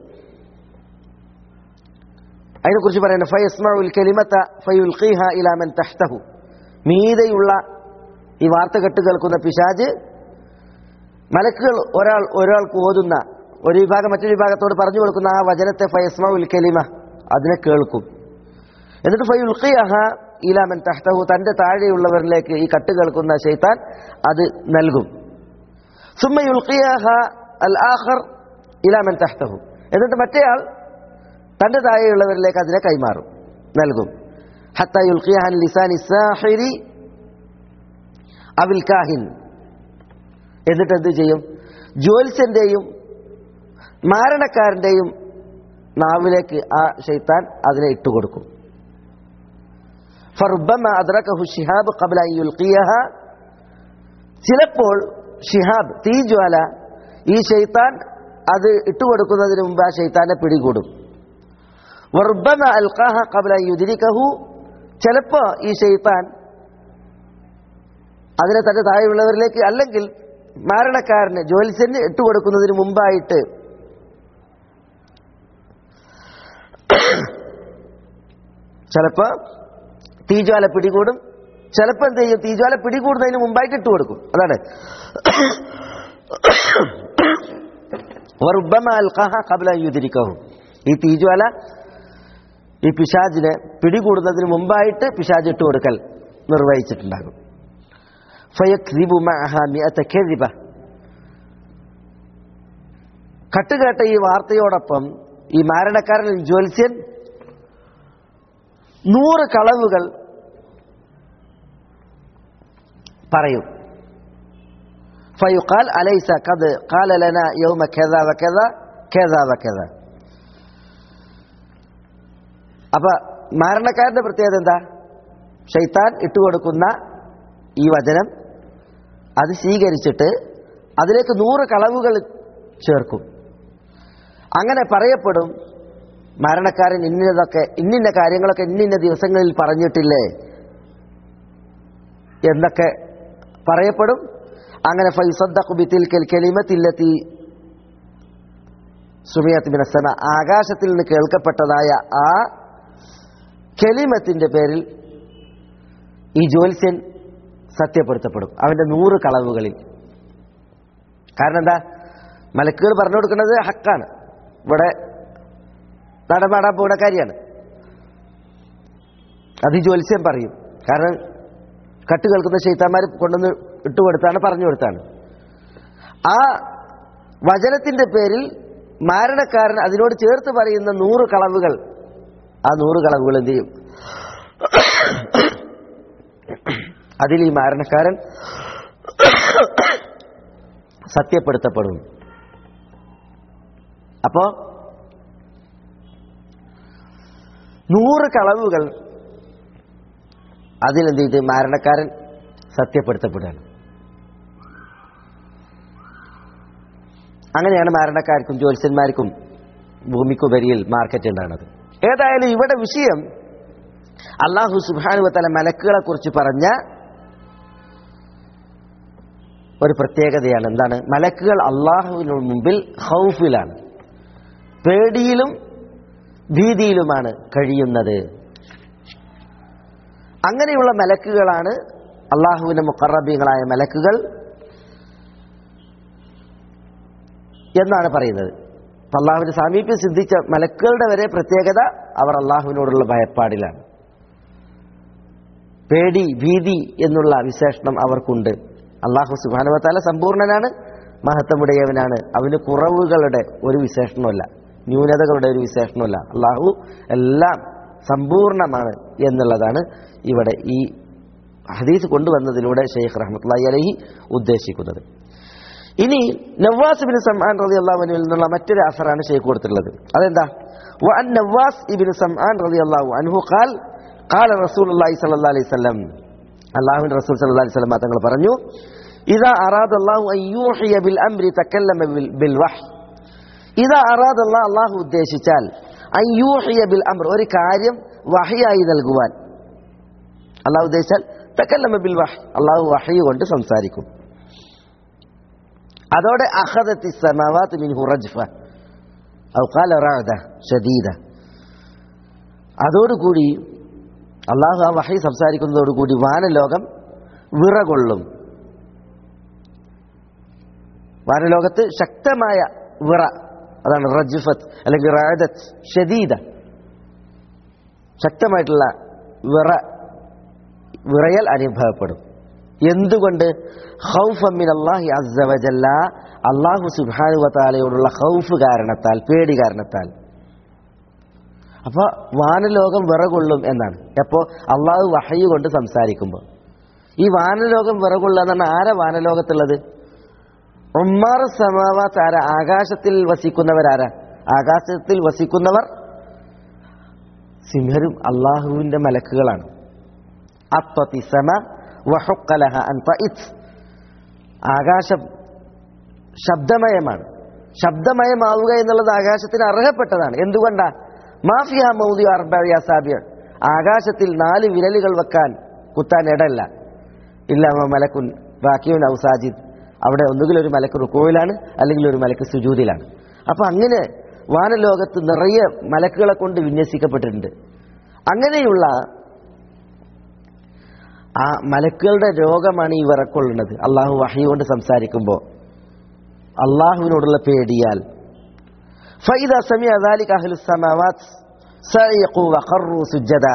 അതിനെക്കുറിച്ച് പറയുന്നത് ഫയസ്മഉൽ കലിമത്ത ഫയുൽഖീഹ ഇലാ മൻ തഹ്തഹു മീതെയുള്ള ഈ വാർത്ത കെട്ട് കേൾക്കുന്ന പിശാജ് മലക്കുകൾ ഒരാൾ ഒരാൾക്ക് ഓതുന്ന ഒരു വിഭാഗം മറ്റൊരു വിഭാഗത്തോട് പറഞ്ഞു കൊടുക്കുന്ന ആ വചനത്തെ ഫയസ്മഉൽ കലിമ അതിനെ കേൾക്കും എന്നിട്ട് ഫയുൽഖിയഹ ഇലാ മൻ തഹ്തഹു തന്റെ താഴെയുള്ളവരിലേക്ക് ഈ കട്ട് കേൾക്കുന്ന ശൈത്താൻ അത് നൽകും സുമ്മ യുൽഖിയഹ അൽ ആഖർ ഇലാ മൻ തഹ്തഹു എന്നിട്ട് മറ്റേയാൾ തന്റെ താഴെയുള്ളവരിലേക്ക് അതിനെ കൈമാറും നൽകും ഹത്ത യുൽഖിയഹൻ ലിസാനി സാഹിരി അവിൽ കാഹിൻ എന്നിട്ട് എന്ത് ചെയ്യും ജ്യോത്സ്യന്റെയും മാരണക്കാരന്റെയും നാവിലേക്ക് ആ ഷെയ്ത്താൻ അതിനെ ഇട്ടുകൊടുക്കും ഫറുബമ്മ അദ്രക്കഹു ഷിഹാബ് ഖബ്ല അൻ യുൽഖിയഹ ചിലപ്പോൾ ഷിഹാബ് തീജ്വാല ഈ ഷെയ്ത്താൻ അത് ഇട്ടുകൊടുക്കുന്നതിന് മുമ്പ് ആ ഷെയ്ത്താനെ പിടികൂടും വറുബമ അൽഖാഹ ഖബ്ല അൻ യുദ്രികഹു ചിലപ്പോ ഈ ഷെയ്ത്താൻ അതിനെ തന്റെ താഴെയുള്ളവരിലേക്ക് അല്ലെങ്കിൽ മാരണക്കാരന് ജ്യോത്സ്യന് ഇട്ടുകൊടുക്കുന്നതിന് മുമ്പായിട്ട് ചിലപ്പോ തീജ്വാല പിടികൂടും ചിലപ്പോൾ എന്ത് ചെയ്യും തീജ്വാല പിടികൂടുന്നതിന് മുമ്പായിട്ട് ഇട്ട് കൊടുക്കും അതാണ് വറുബമ അൽഖാഹ ഖബ്ല അൻ യുദ്രികഹു ഈ തീജ്വാല ഈ പിശാജിനെ പിടികൂടുന്നതിന് മുമ്പായിട്ട് പിശാജ് ഇട്ട് കൊടുക്കൽ നിർവഹിച്ചിട്ടുണ്ടാകും ഫയക്സിബു മഅഹ മിഅത കദിബ കട്ടുകേട്ട ഈ വാർത്തയോടൊപ്പം ഈ മാരണക്കാരൻ ജ്യോത്സ്യൻ നൂറ് കളവുകൾ പറയും ഫയുഖാൽ അലൈസ കത് ഖാല ലന യൗമ കദ വകദ കദ വകദ അപ്പൊ മാരണക്കാരന്റെ പ്രത്യേകത എന്താ ഷൈത്താൻ ഇട്ടുകൊടുക്കുന്ന ഈ വചനം അത് സ്വീകരിച്ചിട്ട് അതിലേക്ക് നൂറ് കളവുകൾ ചേർക്കും അങ്ങനെ പറയപ്പെടും മരണക്കാരൻ ഇന്നതൊക്കെ ഇന്നിന്ന കാര്യങ്ങളൊക്കെ ഇന്നിന്ന ദിവസങ്ങളിൽ പറഞ്ഞിട്ടില്ലേ എന്നൊക്കെ പറയപ്പെടും അങ്ങനെ ഫൈസദ്ദഖു ബിതിൽക്കൽ കലിമത്തില്ലത്തി സുമിയത്ത് മിനസ്സമ ആകാശത്തിൽ നിന്ന് കേൾക്കപ്പെട്ടതായ ആ കലിമത്തിന്റെ പേരിൽ ഈ ജ്യോത്സ്യൻ സത്യപ്പെടുത്തപ്പെടും അവന്റെ നൂറ് കളവുകളിൽ കാരണം എന്താ മലക്കുകൾ പറഞ്ഞു കൊടുക്കുന്നത് ഹക്കാണ് ഇവിടെ നടമാടാൻ പോകുന്ന കാര്യമാണ് അത് ഈ ജ്യോത്സ്യം പറയും കാരണം കട്ട് കേൾക്കുന്ന ശൈത്താന്മാർ കൊണ്ടുവന്ന് ഇട്ടുകൊടുത്താണ് പറഞ്ഞു കൊടുത്താണ് ആ വചനത്തിന്റെ പേരിൽ മാരണക്കാരൻ അതിനോട് ചേർത്ത് പറയുന്ന നൂറ് കളവുകൾ ആ നൂറ് കളവുകൾ എന്ത് ചെയ്യും അതിൽ ഈ മാരണക്കാരൻ സത്യപ്പെടുത്തപ്പെടും അപ്പോ നൂറ് കളവുകൾ അതിലെന്ത് ചെയ്ത് മാരണക്കാരൻ സത്യപ്പെടുത്തപ്പെടുകയാണ് അങ്ങനെയാണ് മാരണക്കാർക്കും ജ്യോത്സ്യന്മാർക്കും ഭൂമിക്കുപരിയിൽ മാർക്കറ്റ് ഉണ്ടാകുന്നത് ഏതായാലും ഇവിടെ വിഷയം അള്ളാഹു സുബാനുവത്തല മലക്കുകളെ കുറിച്ച് പറഞ്ഞ ഒരു പ്രത്യേകതയാണ് എന്താണ് മലക്കുകൾ അള്ളാഹുവിന് മുമ്പിൽ ഹൗഫിലാണ് പേടിയിലും ഭീതിയിലുമാണ് കഴിയുന്നത് അങ്ങനെയുള്ള മലക്കുകളാണ് അള്ളാഹുവിന്റെ മുക്കറബീങ്ങളായ മലക്കുകൾ എന്നാണ് പറയുന്നത് അപ്പൊ അള്ളാഹുവിന്റെ സാമീപ്യം സിദ്ധിച്ച മലക്കുകളുടെ വരെ പ്രത്യേകത അവർ അള്ളാഹുവിനോടുള്ള ഭയപ്പാടിലാണ് പേടി ഭീതി എന്നുള്ള വിശേഷണം അവർക്കുണ്ട് അള്ളാഹു സുബാനുവത്താല സമ്പൂർണനാണ് മഹത്വമുടയവനാണ് അവന് കുറവുകളുടെ ഒരു വിശേഷണമല്ല ന്യൂനതകളുടെ ഒരു വിശേഷണമല്ല അള്ളാഹു എല്ലാം സമ്പൂർണമാണ് എന്നുള്ളതാണ് ഇവിടെ ഈ ഹദീസ് കൊണ്ടുവന്നതിലൂടെ ഷെയ്ഖ് റഹ്മത്തുള്ളാഹി അലൈഹി ഉദ്ദേശിക്കുന്നത് ഇനി നവാസ് ബിൻ സമ്ആൻ റളിയല്ലാഹു അൻഹുവിൽ നിന്നുള്ള മറ്റൊരു അസറാണ് ഷെയ്ഖ് കൊടുത്തിട്ടുള്ളത് അതെന്താ വഅൻ നവാസ് ഇബ്നു സമ്ആൻ റളിയല്ലാഹു അൻഹു ഖാൽ ഖാല റസൂലുള്ളാഹി സ്വല്ലല്ലാഹു അലൈഹി വസല്ലം അല്ലാഹുവിന്റെ റസൂൽ സല്ലല്ലാഹു അലൈഹി വസല്ലം തങ്ങൾ പറഞ്ഞു ഇദാ അറാദ അല്ലാഹു അൻ യൂഹിയ ബിൽ അംരി തകല്ലമ ബിൽ- ബിൽ വഹ് ഇതാ അറാദ അല്ലാഹ് അള്ളാഹു ഉദ്ദേശിച്ചാൽ അൻ യൂഹിയ ബിൽ അംർ ഒരു കാര്യം വഹിയായി നൽകുവാൻ അള്ളാഹു ഉദ്ദേശിച്ചാൽ തക്കല്ലമ ബിൽ വഹ് അള്ളാഹു വഹി കൊണ്ട് സംസാരിക്കും അതോടെ അഖദത്തി സമാവാത്ത് മിൻഹു റജ്ഫ ഔ ഖാല റഅദ ഷദീദ അതോടുകൂടി അള്ളാഹു ആ വഹി സംസാരിക്കുന്നതോടുകൂടി വാനലോകം വിറകൊള്ളും വാനലോകത്ത് ശക്തമായ വിറ അതാണ് റജ്ഫത്ത് അല്ലെങ്കിൽ റാദത്ത് ഷദീദ ശക്തമായിട്ടുള്ള വിറ വിറയൽ അനുഭവപ്പെടും എന്തുകൊണ്ട് ഹൗഫമ്മിൻ അള്ളാഹി അസ്സവജല്ല അള്ളാഹു സുബാനു താലയോടുള്ള ഹൗഫ് കാരണത്താൽ പേടി കാരണത്താൽ അപ്പോൾ വാനലോകം വിറകൊള്ളും എന്നാണ് എപ്പോൾ അള്ളാഹു വഹയ് കൊണ്ട് സംസാരിക്കുമ്പോൾ ഈ വാനലോകം വിറകൊള്ളുക എന്ന് പറഞ്ഞാൽ ആരാ വാനലോകത്തുള്ളത് ഉമ്മാർ സമാവാത്ത് ആരാ ആകാശത്തിൽ വസിക്കുന്നവരാരാ ആകാശത്തിൽ വസിക്കുന്നവർ സിംഹരും അള്ളാഹുവിന്റെ മലക്കുകളാണ് അത്വതി സമ വഹുക്കലഹ അൻ തഇത്. ആകാശം ശബ്ദമയമാണ് ശബ്ദമയമാവുക എന്നുള്ളത് ആകാശത്തിന് അർഹപ്പെട്ടതാണ് എന്തുകൊണ്ടാ മാഫിയ മൗദി അർബിയ സാബിയ ആകാശത്തിൽ നാല് വിരലുകൾ വെക്കാൻ കുത്താൻ ഇടല്ല ഇല്ല മലക്കുൻ ബാക്കിയുൻ ഔ സാജിദ് അവിടെ ഒന്നുകിൽ ഒരു മലക്ക് റുക്കോയിലാണ് അല്ലെങ്കിൽ ഒരു മലക്ക് സുജൂതിലാണ് അപ്പൊ അങ്ങനെ വാനലോകത്ത് നിറയെ മലക്കുകളെ കൊണ്ട് വിന്യസിക്കപ്പെട്ടിട്ടുണ്ട് അങ്ങനെയുള്ള ആ മലക്കുകളുടെ രോഗമാണ് ഈ വിറക്കൊള്ളുന്നത് അള്ളാഹു വഹി കൊണ്ട് സംസാരിക്കുമ്പോൾ അള്ളാഹുവിനോടുള്ള പേടിയാൽ فإذا سمع ذلك أهل السماوات سعقوا وخروا سجدا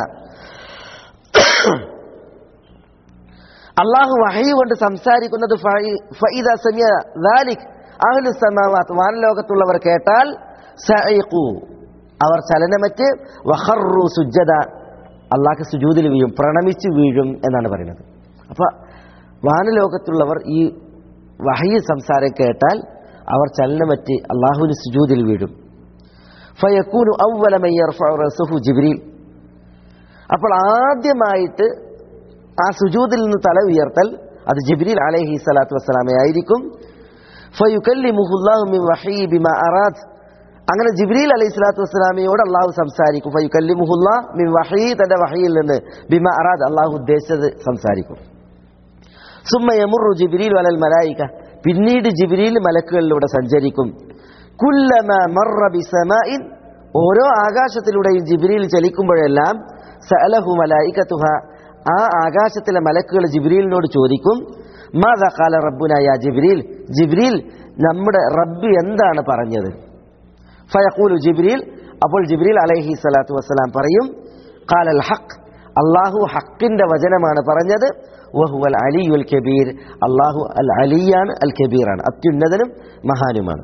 അള്ളാഹു വഹി കൊണ്ട് സംസാരിക്കുന്നത് ഫഇ- ഫഇദ സമിയ ذلك أهل السماوات വാനലോകത്തുള്ളവർ കേട്ടാൽ സഇഖു അവർ ചലനമറ്റ് വഖറു സുജ്ജദ അള്ളാഹ് സുജൂദിൽ വീഴും പ്രണമിച്ച് വീഴും എന്നാണ് പറയുന്നത് അപ്പൊ വാനലോകത്തുള്ളവർ ഈ വഹി സംസാരം കേട്ടാൽ അവർ ചലനമറ്റ് അള്ളാഹുവിന് സുജൂദിൽ വീഴും ഫയക്കൂനു ഔവലമയ്യർഫു ജിബ്രീൽ അപ്പോൾ ആദ്യമായിട്ട് ആ സുജൂദിൽ നിന്ന് തല ഉയർത്തൽ അത് ജിബ്രീൽ അലൈഹി സ്വലാത്തു വസ്സലാമെ ആയിരിക്കും ഫയുക്കല്ലിമുഹുല്ലാഹു മിൻ വഹീ ബിമാ അറാദ് അങ്ങനെ ജിബ്രീൽ അലൈഹി സ്വലാത്തു വസ്സലാമയോട് അള്ളാഹു സംസാരിക്കും ഫയുക്കല്ലിമുഹുല്ലാ മിൻ വഹീ തന്റെ വഹയിൽ നിന്ന് ബിമാ അറാദ് അള്ളാഹു ഉദ്ദേശിച്ചത് സംസാരിക്കും സുമ്മ യമുറു ജിബ്രീൽ വലൽ മലായിക പിന്നീട് ജിബ്രീൽ മലക്കുകളിലൂടെ സഞ്ചരിക്കും കുല്ലമ മറ ബിസമാഇൻ ഓരോ ആകാശത്തിലൂടെയും ജിബ്രീൽ ചലിക്കുമ്പോഴെല്ലാം സഅലഹു മലായികത്തുഹ ആ ആകാശത്തിലെ മലക്കുകൾ ജിബ്രീലിനോട് ചോദിക്കും മാതാ കാല റബ്ബുന യാ ജിബ്രീൽ ജിബ്രീൽ നമ്മുടെ റബ്ബ് എന്താണ് പറഞ്ഞത് ഫയഖൂലു ജിബ്രീൽ അപ്പോൾ ജിബ്രീൽ അലൈഹി സ്വലാത്തു വസ്സലാം പറയും ഖാലൽ ഹഖ് അള്ളാഹു ഹക്കിന്റെ വചനമാണ് പറഞ്ഞത് വഹുവൽ അലിയുൽ കബീർ അള്ളാഹു അൽ അലിയാണ് അൽ കബീറാണ് അത്യുന്നതനും മഹാനുമാണ്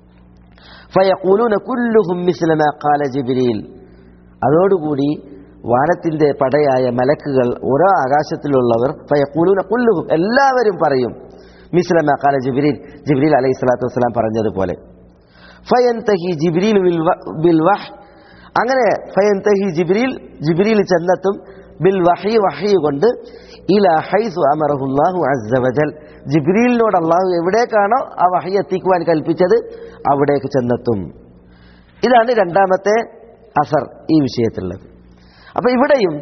ഫയഖൂലൂന കുല്ലുഹും മിസ്ല മാ ഖാല ജിബ്രീൽ അതോടുകൂടി വാനത്തിന്റെ പടയായ മലക്കുകൾ ഓരോ ആകാശത്തിലുള്ളവർ ഫയഖൂലൂന കുല്ലുഹും എല്ലാവരും പറയും മിസ്ല മാ ഖാല ജിബ്രീൽ ജിബ്രീൽ അലൈഹി സ്വലാത്തു വസ്സലാം പറഞ്ഞതുപോലെ ഫയൻതഹി ജിബ്രീൽ ബിൽ വ- ബിൽ വഹ് അങ്ങനെ ഫയൻതഹി ജിബ്രീൽ ജിബ്രീൽ ചെന്നെത്തും ബിൽ വഹി വഹി കൊണ്ട് ഇല ഹൈസു അമറഹുല്ലാഹു അസ്സവജൽ ജിബ്രീലിനോട് അള്ളാഹു എവിടേക്കാണോ ആ വഹി എത്തിക്കുവാൻ കൽപ്പിച്ചത് അവിടേക്ക് ചെന്നെത്തും ഇതാണ് രണ്ടാമത്തെ അസർ ഈ വിഷയത്തിലുള്ളത് അപ്പൊ ഇവിടെയും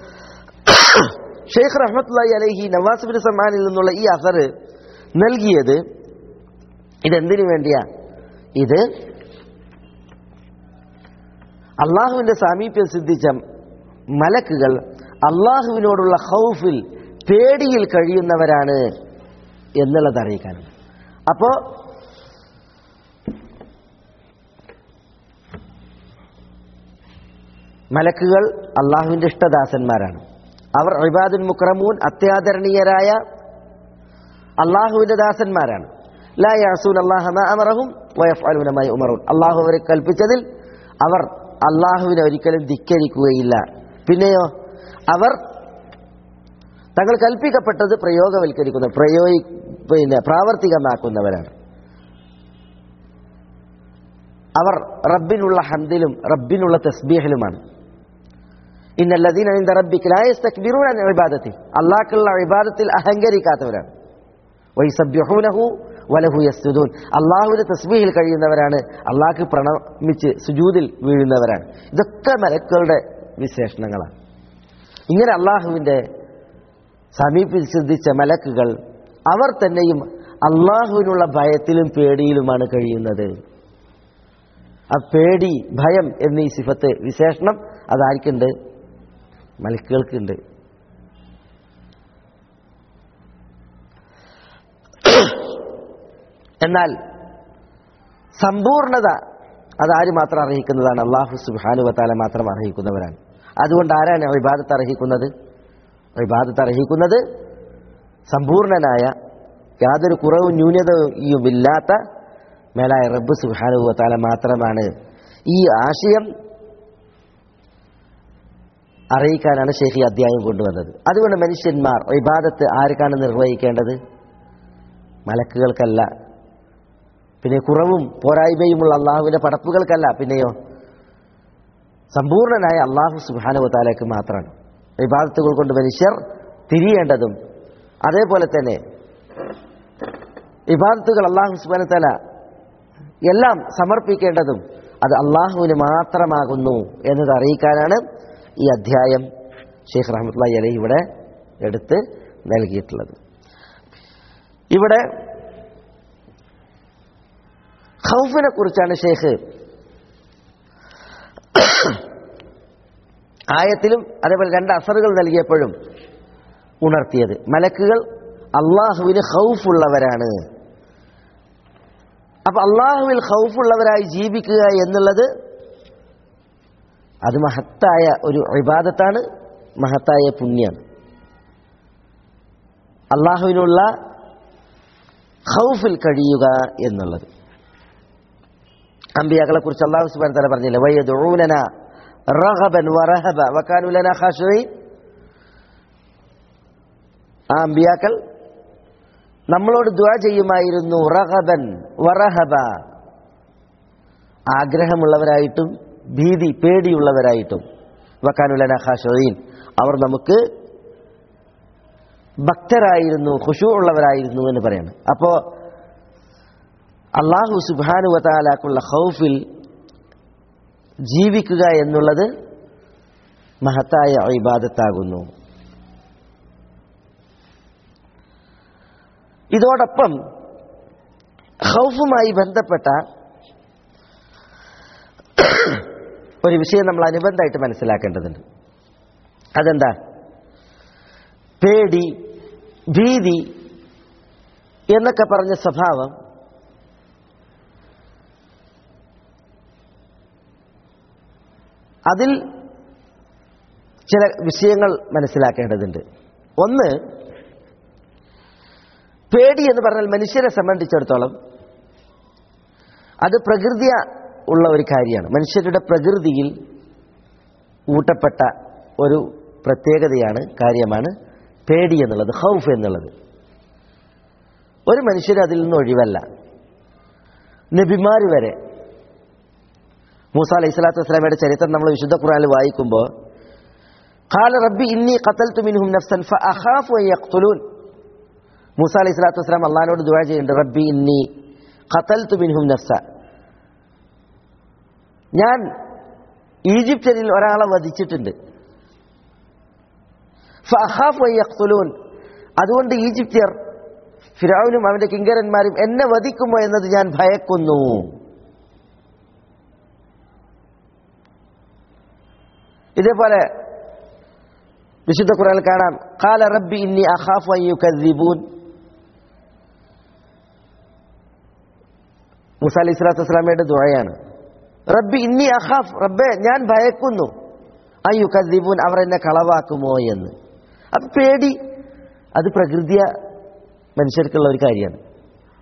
ഷെയ്ഖ് റഹ്മത്തുള്ളി അലൈഹി നവാസ് ബിൻ സമ്മാനിൽ നിന്നുള്ള ഈ അസർ നൽകിയത് ഇതെന്തിനു വേണ്ടിയാ ഇത് അള്ളാഹുവിന്റെ സാമീപ്യം സിദ്ധിച്ച മലക്കുകൾ അള്ളാഹുവിനോടുള്ള ഹൗഫിൽ പേടിയിൽ കഴിയുന്നവരാണ് എന്നുള്ളത് അറിയിക്കാനാണ് അപ്പോ മലക്കുകൾ അള്ളാഹുവിന്റെ ഇഷ്ടദാസന്മാരാണ് അവർ ഇബാദുൽ മുക്രമൂൻ അത്യാദരണീയരായ അള്ളാഹുവിന്റെ ദാസന്മാരാണ് ലാ യാസൂൻ അള്ളാഹ മാ അമറഹും വയഫ്അലൂന മാ യുമറൂൻ അള്ളാഹു അവരെ കൽപ്പിച്ചതിൽ അവർ അള്ളാഹുവിനെ ഒരിക്കലും ധിക്കരിക്കുകയില്ല പിന്നെയോ അവർ തങ്ങൾ കൽപ്പിക്കപ്പെട്ടത് പ്രയോഗവൽക്കരിക്കുന്ന പ്രയോഗി പിന്നെ പ്രാവർത്തികമാക്കുന്നവരാണ് അവർ റബ്ബിനുള്ള ഹന്ദിലും റബ്ബിനുള്ള തസ്ബീഹിലുമാണ് ഇന്നല്ലദീന ഇന്ദ റബ്ബിക ലാ യസ്തക്ബിറൂന അൻ ഇബാദത്തി അല്ലാഹുള്ള ഇബാദത്തിൽ അഹങ്കരിക്കാത്തവരാണ് വൈസബ്യഹൂനഹു വലഹു യസ്തുദൂൻ അള്ളാഹുവിന്റെ തസ്ബീഹിൽ കഴിയുന്നവരാണ് അള്ളാഹ്ക്ക് പ്രണമിച്ച് സുജൂദിൽ വീഴുന്നവരാണ് ഇതൊക്കെ മലക്കുകളുടെ വിശേഷണങ്ങളാണ് ഇങ്ങനെ അള്ളാഹുവിന്റെ സമീപിച്ച് ചിന്തിച്ച മലക്കുകൾ അവർ തന്നെയും അള്ളാഹുവിനുള്ള ഭയത്തിലും പേടിയിലുമാണ് കഴിയുന്നത് ആ പേടി ഭയം എന്നീ സിഫത്ത് വിശേഷണം അതാർക്കുണ്ട് മലക്കുകൾക്കുണ്ട് എന്നാൽ സമ്പൂർണത അതാര് മാത്രം അർഹിക്കുന്നതാണ് അള്ളാഹു സുബാനു വത്താല മാത്രം അർഹിക്കുന്നവരാണ് അതുകൊണ്ട് ആരാണ് വിവാദത്ത് അർഹിക്കുന്നത് വിവാദത്ത് അർഹിക്കുന്നത് സമ്പൂർണനായ യാതൊരു കുറവും ന്യൂനതയും ഇല്ലാത്ത മേലായ റബ്ബ് സുബാനു വത്താല മാത്രമാണ് ഈ ആശയം അറിയിക്കാനാണ് ഷെയ്ഖ് ഈ അധ്യായം കൊണ്ടുവന്നത് അതുകൊണ്ട് മനുഷ്യന്മാർ വിവാദത്ത് ആർക്കാണ് നിർവഹിക്കേണ്ടത് മലക്കുകൾക്കല്ല പിന്നെ കുറവും പോരായ്മയുമുള്ള അള്ളാഹുവിന്റെ പടപ്പുകൾക്കല്ല പിന്നെയോ സമ്പൂർണനായ അള്ളാഹു സുബാനുവത്താലേക്ക് മാത്രമാണ് വിവാദത്തുകൾ കൊണ്ട് മനുഷ്യർ തിരിയേണ്ടതും അതേപോലെ തന്നെ വിവാദത്തുകൾ അള്ളാഹു സുബാനത്തല എല്ലാം സമർപ്പിക്കേണ്ടതും അത് അള്ളാഹുവിന് മാത്രമാകുന്നു എന്നത് അറിയിക്കാനാണ് ഈ അധ്യായം ഷെയ്ഖ് റഹ്മത്തുള്ളി അലൈഹി ഇവിടെ എടുത്ത് നൽകിയിട്ടുള്ളത് ഇവിടെ ഖൗഫിനെ കുറിച്ചാണ് ഷെയ്ഖ് ആയത്തിലും അതേപോലെ രണ്ട് അസറുകൾ നൽകിയപ്പോഴും ഉണർത്തിയത് മലക്കുകൾ അള്ളാഹുവിന് ഖൗഫുള്ളവരാണ് അപ്പൊ അള്ളാഹുവിൽ ഖൗഫുള്ളവരായി ജീവിക്കുക എന്നുള്ളത് അത് മഹത്തായ ഒരു ഇബാദത്താണ് മഹത്തായ പുണ്യാണ് അള്ളാഹുവിനുള്ള ഖൗഫിൽ കഴിയുക എന്നുള്ളത് അമ്പിയാക്കളെ കുറിച്ച് അള്ളാഹു സുബാൻ തല പറഞ്ഞില്ല വയ്യദൂനന റഹബൻ വറഹബ വക്കാനുലന ഖാഷുഈൻ ആ അമ്പിയാക്കൾ നമ്മളോട് ദുആ ചെയ്യുമായിരുന്നു റഹബൻ വറഹബ ആഗ്രഹമുള്ളവരായിട്ടും ഭീതി പേടിയുള്ളവരായിട്ടും വക്കാനുലന ഖാഷുഈൻ അവർ നമുക്ക് ഭക്തരായിരുന്നു ഖുശൂ ഉള്ളവരായിരുന്നു എന്ന് പറയാണ് അപ്പോ അള്ളാഹു സുബാനു വതാലാക്കുള്ള ഹൗഫിൽ ജീവിക്കുക എന്നുള്ളത് മഹത്തായ ഇബാദത്താകുന്നു ഇതോടൊപ്പം ഹൗഫുമായി ബന്ധപ്പെട്ട ഒരു വിഷയം നമ്മൾ അനുബന്ധമായിട്ട് മനസ്സിലാക്കേണ്ടതുണ്ട് അതെന്താ പേടി ഭീതി എന്നൊക്കെ പറഞ്ഞ സ്വഭാവം അതിൽ ചില വിഷയങ്ങൾ മനസ്സിലാക്കേണ്ടതുണ്ട് ഒന്ന് പേടി എന്ന് പറഞ്ഞാൽ മനുഷ്യരെ സംബന്ധിച്ചിടത്തോളം അത് പ്രകൃതിയ ഉള്ള ഒരു കാര്യമാണ് മനുഷ്യരുടെ പ്രകൃതിയിൽ ഊട്ടപ്പെട്ട ഒരു പ്രത്യേകതയാണ് കാര്യമാണ് പേടി എന്നുള്ളത് ഹൗഫ് എന്നുള്ളത് ഒരു മനുഷ്യർ അതിൽ നിന്ന് ഒഴിവല്ല നബിമാർ വരെ മൂസ അലൈഹി സ്വലാത്തു വസ്സലാമയുടെ ചരിത്രം നമ്മൾ വിശുദ്ധ ഖുറാനിൽ വായിക്കുമ്പോൾ ഖാല റബ്ബി ഇന്നി ഖതൽതു മിൻഹും നഫ്സൻ ഫഅഖാഫു അൻ യഖ്തുലൂൻ മൂസ അലൈഹി സ്വലാത്തു വസ്സലാം അള്ളാഹിനോട് ദുആ ചെയ്യുന്നുണ്ട് റബ്ബി ഇന്നി ഖതൽതു മിൻഹും നഫ്സ ഞാൻ ഈജിപ്തിൽ ഒരാളെ വധിച്ചിട്ടുണ്ട് ഫഅഖാഫു അൻ യഖ്തുലൂൻ അതുകൊണ്ട് ഈജിപ്തിയർ ഫിറൌനും അവന്റെ കിങ്കരന്മാരും എന്നെ വധിക്കുമോ എന്നത് ഞാൻ ഭയക്കുന്നു ഇതേപോലെ വിശുദ്ധ ഖുറാനിൽ കാണാം കാല റബ്ബി ഇന്നി അഖാഫു അൻ യുകദ്ദിബൂൻ മൂസ അലൈഹി സ്വലാത്തു വസ്സലാമയുടെ ദുആയാണ് റബ്ബി ഇന്നി അഖാഫ് റബ്ബേ ഞാൻ ഭയക്കുന്നു അൻ യുകദ്ദിബൂൻ അവർ എന്നെ കളവാക്കുമോ എന്ന് അപ്പൊ പേടി അത് പ്രകൃതിയ മനുഷ്യർക്കുള്ള ഒരു കാര്യമാണ്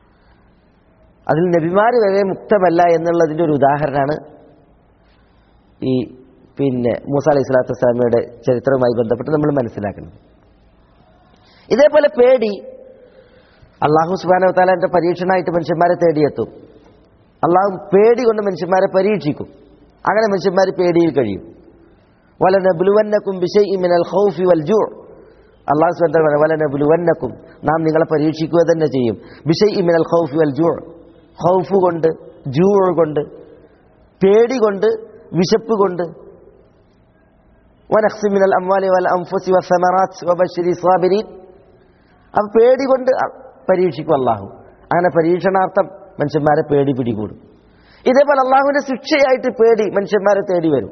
അതിൽ നബിമാർ വരെ മുക്തമല്ല എന്നുള്ളതിൻ്റെ ഒരു ഉദാഹരണമാണ് ഈ പിന്നെ മൂസ അലൈഹി സ്വലാത്തു വസ്സലാമയുടെ ചരിത്രവുമായി ബന്ധപ്പെട്ട് നമ്മൾ മനസ്സിലാക്കുന്നത് ഇതേപോലെ പേടി അള്ളാഹു സുബാന താലാന്റെ പരീക്ഷണമായിട്ട് മനുഷ്യന്മാരെ തേടിയെത്തും അള്ളാഹു പേടി കൊണ്ട് മനുഷ്യന്മാരെ പരീക്ഷിക്കും അങ്ങനെ മനുഷ്യന്മാർ പേടിയിൽ കഴിയും വലനബുലുവന്നക്കും ബിഷൈഇ മിനൽ ഖൗഫി വൽ ജൂ അള്ളാഹു സുബ്ഹാനഹു വതആല വലനബുലുവന്നക്കും നാം നിങ്ങളെ പരീക്ഷിക്കുക തന്നെ ചെയ്യും ബിഷൈഇ മിനൽ ഖൗഫി വൽ ജൂ ഖൗഫ് കൊണ്ട് ജൂ കൊണ്ട് പേടി കൊണ്ട് വിശപ്പ് കൊണ്ട് വനഖ്സി മിനൽ അംവാലി വൽ അൻഫുസി വസ്സമറാത്ത് വബശ്ശിരി സ്വാബിരീൻ അപ്പം പേടി കൊണ്ട് പരീക്ഷിക്കും അള്ളാഹു അങ്ങനെ പരീക്ഷണാർത്ഥം മനുഷ്യന്മാരെ പേടി പിടികൂടും ഇതേപോലെ അള്ളാഹുവിന്റെ ശിക്ഷയായിട്ട് പേടി മനുഷ്യന്മാരെ തേടി വരും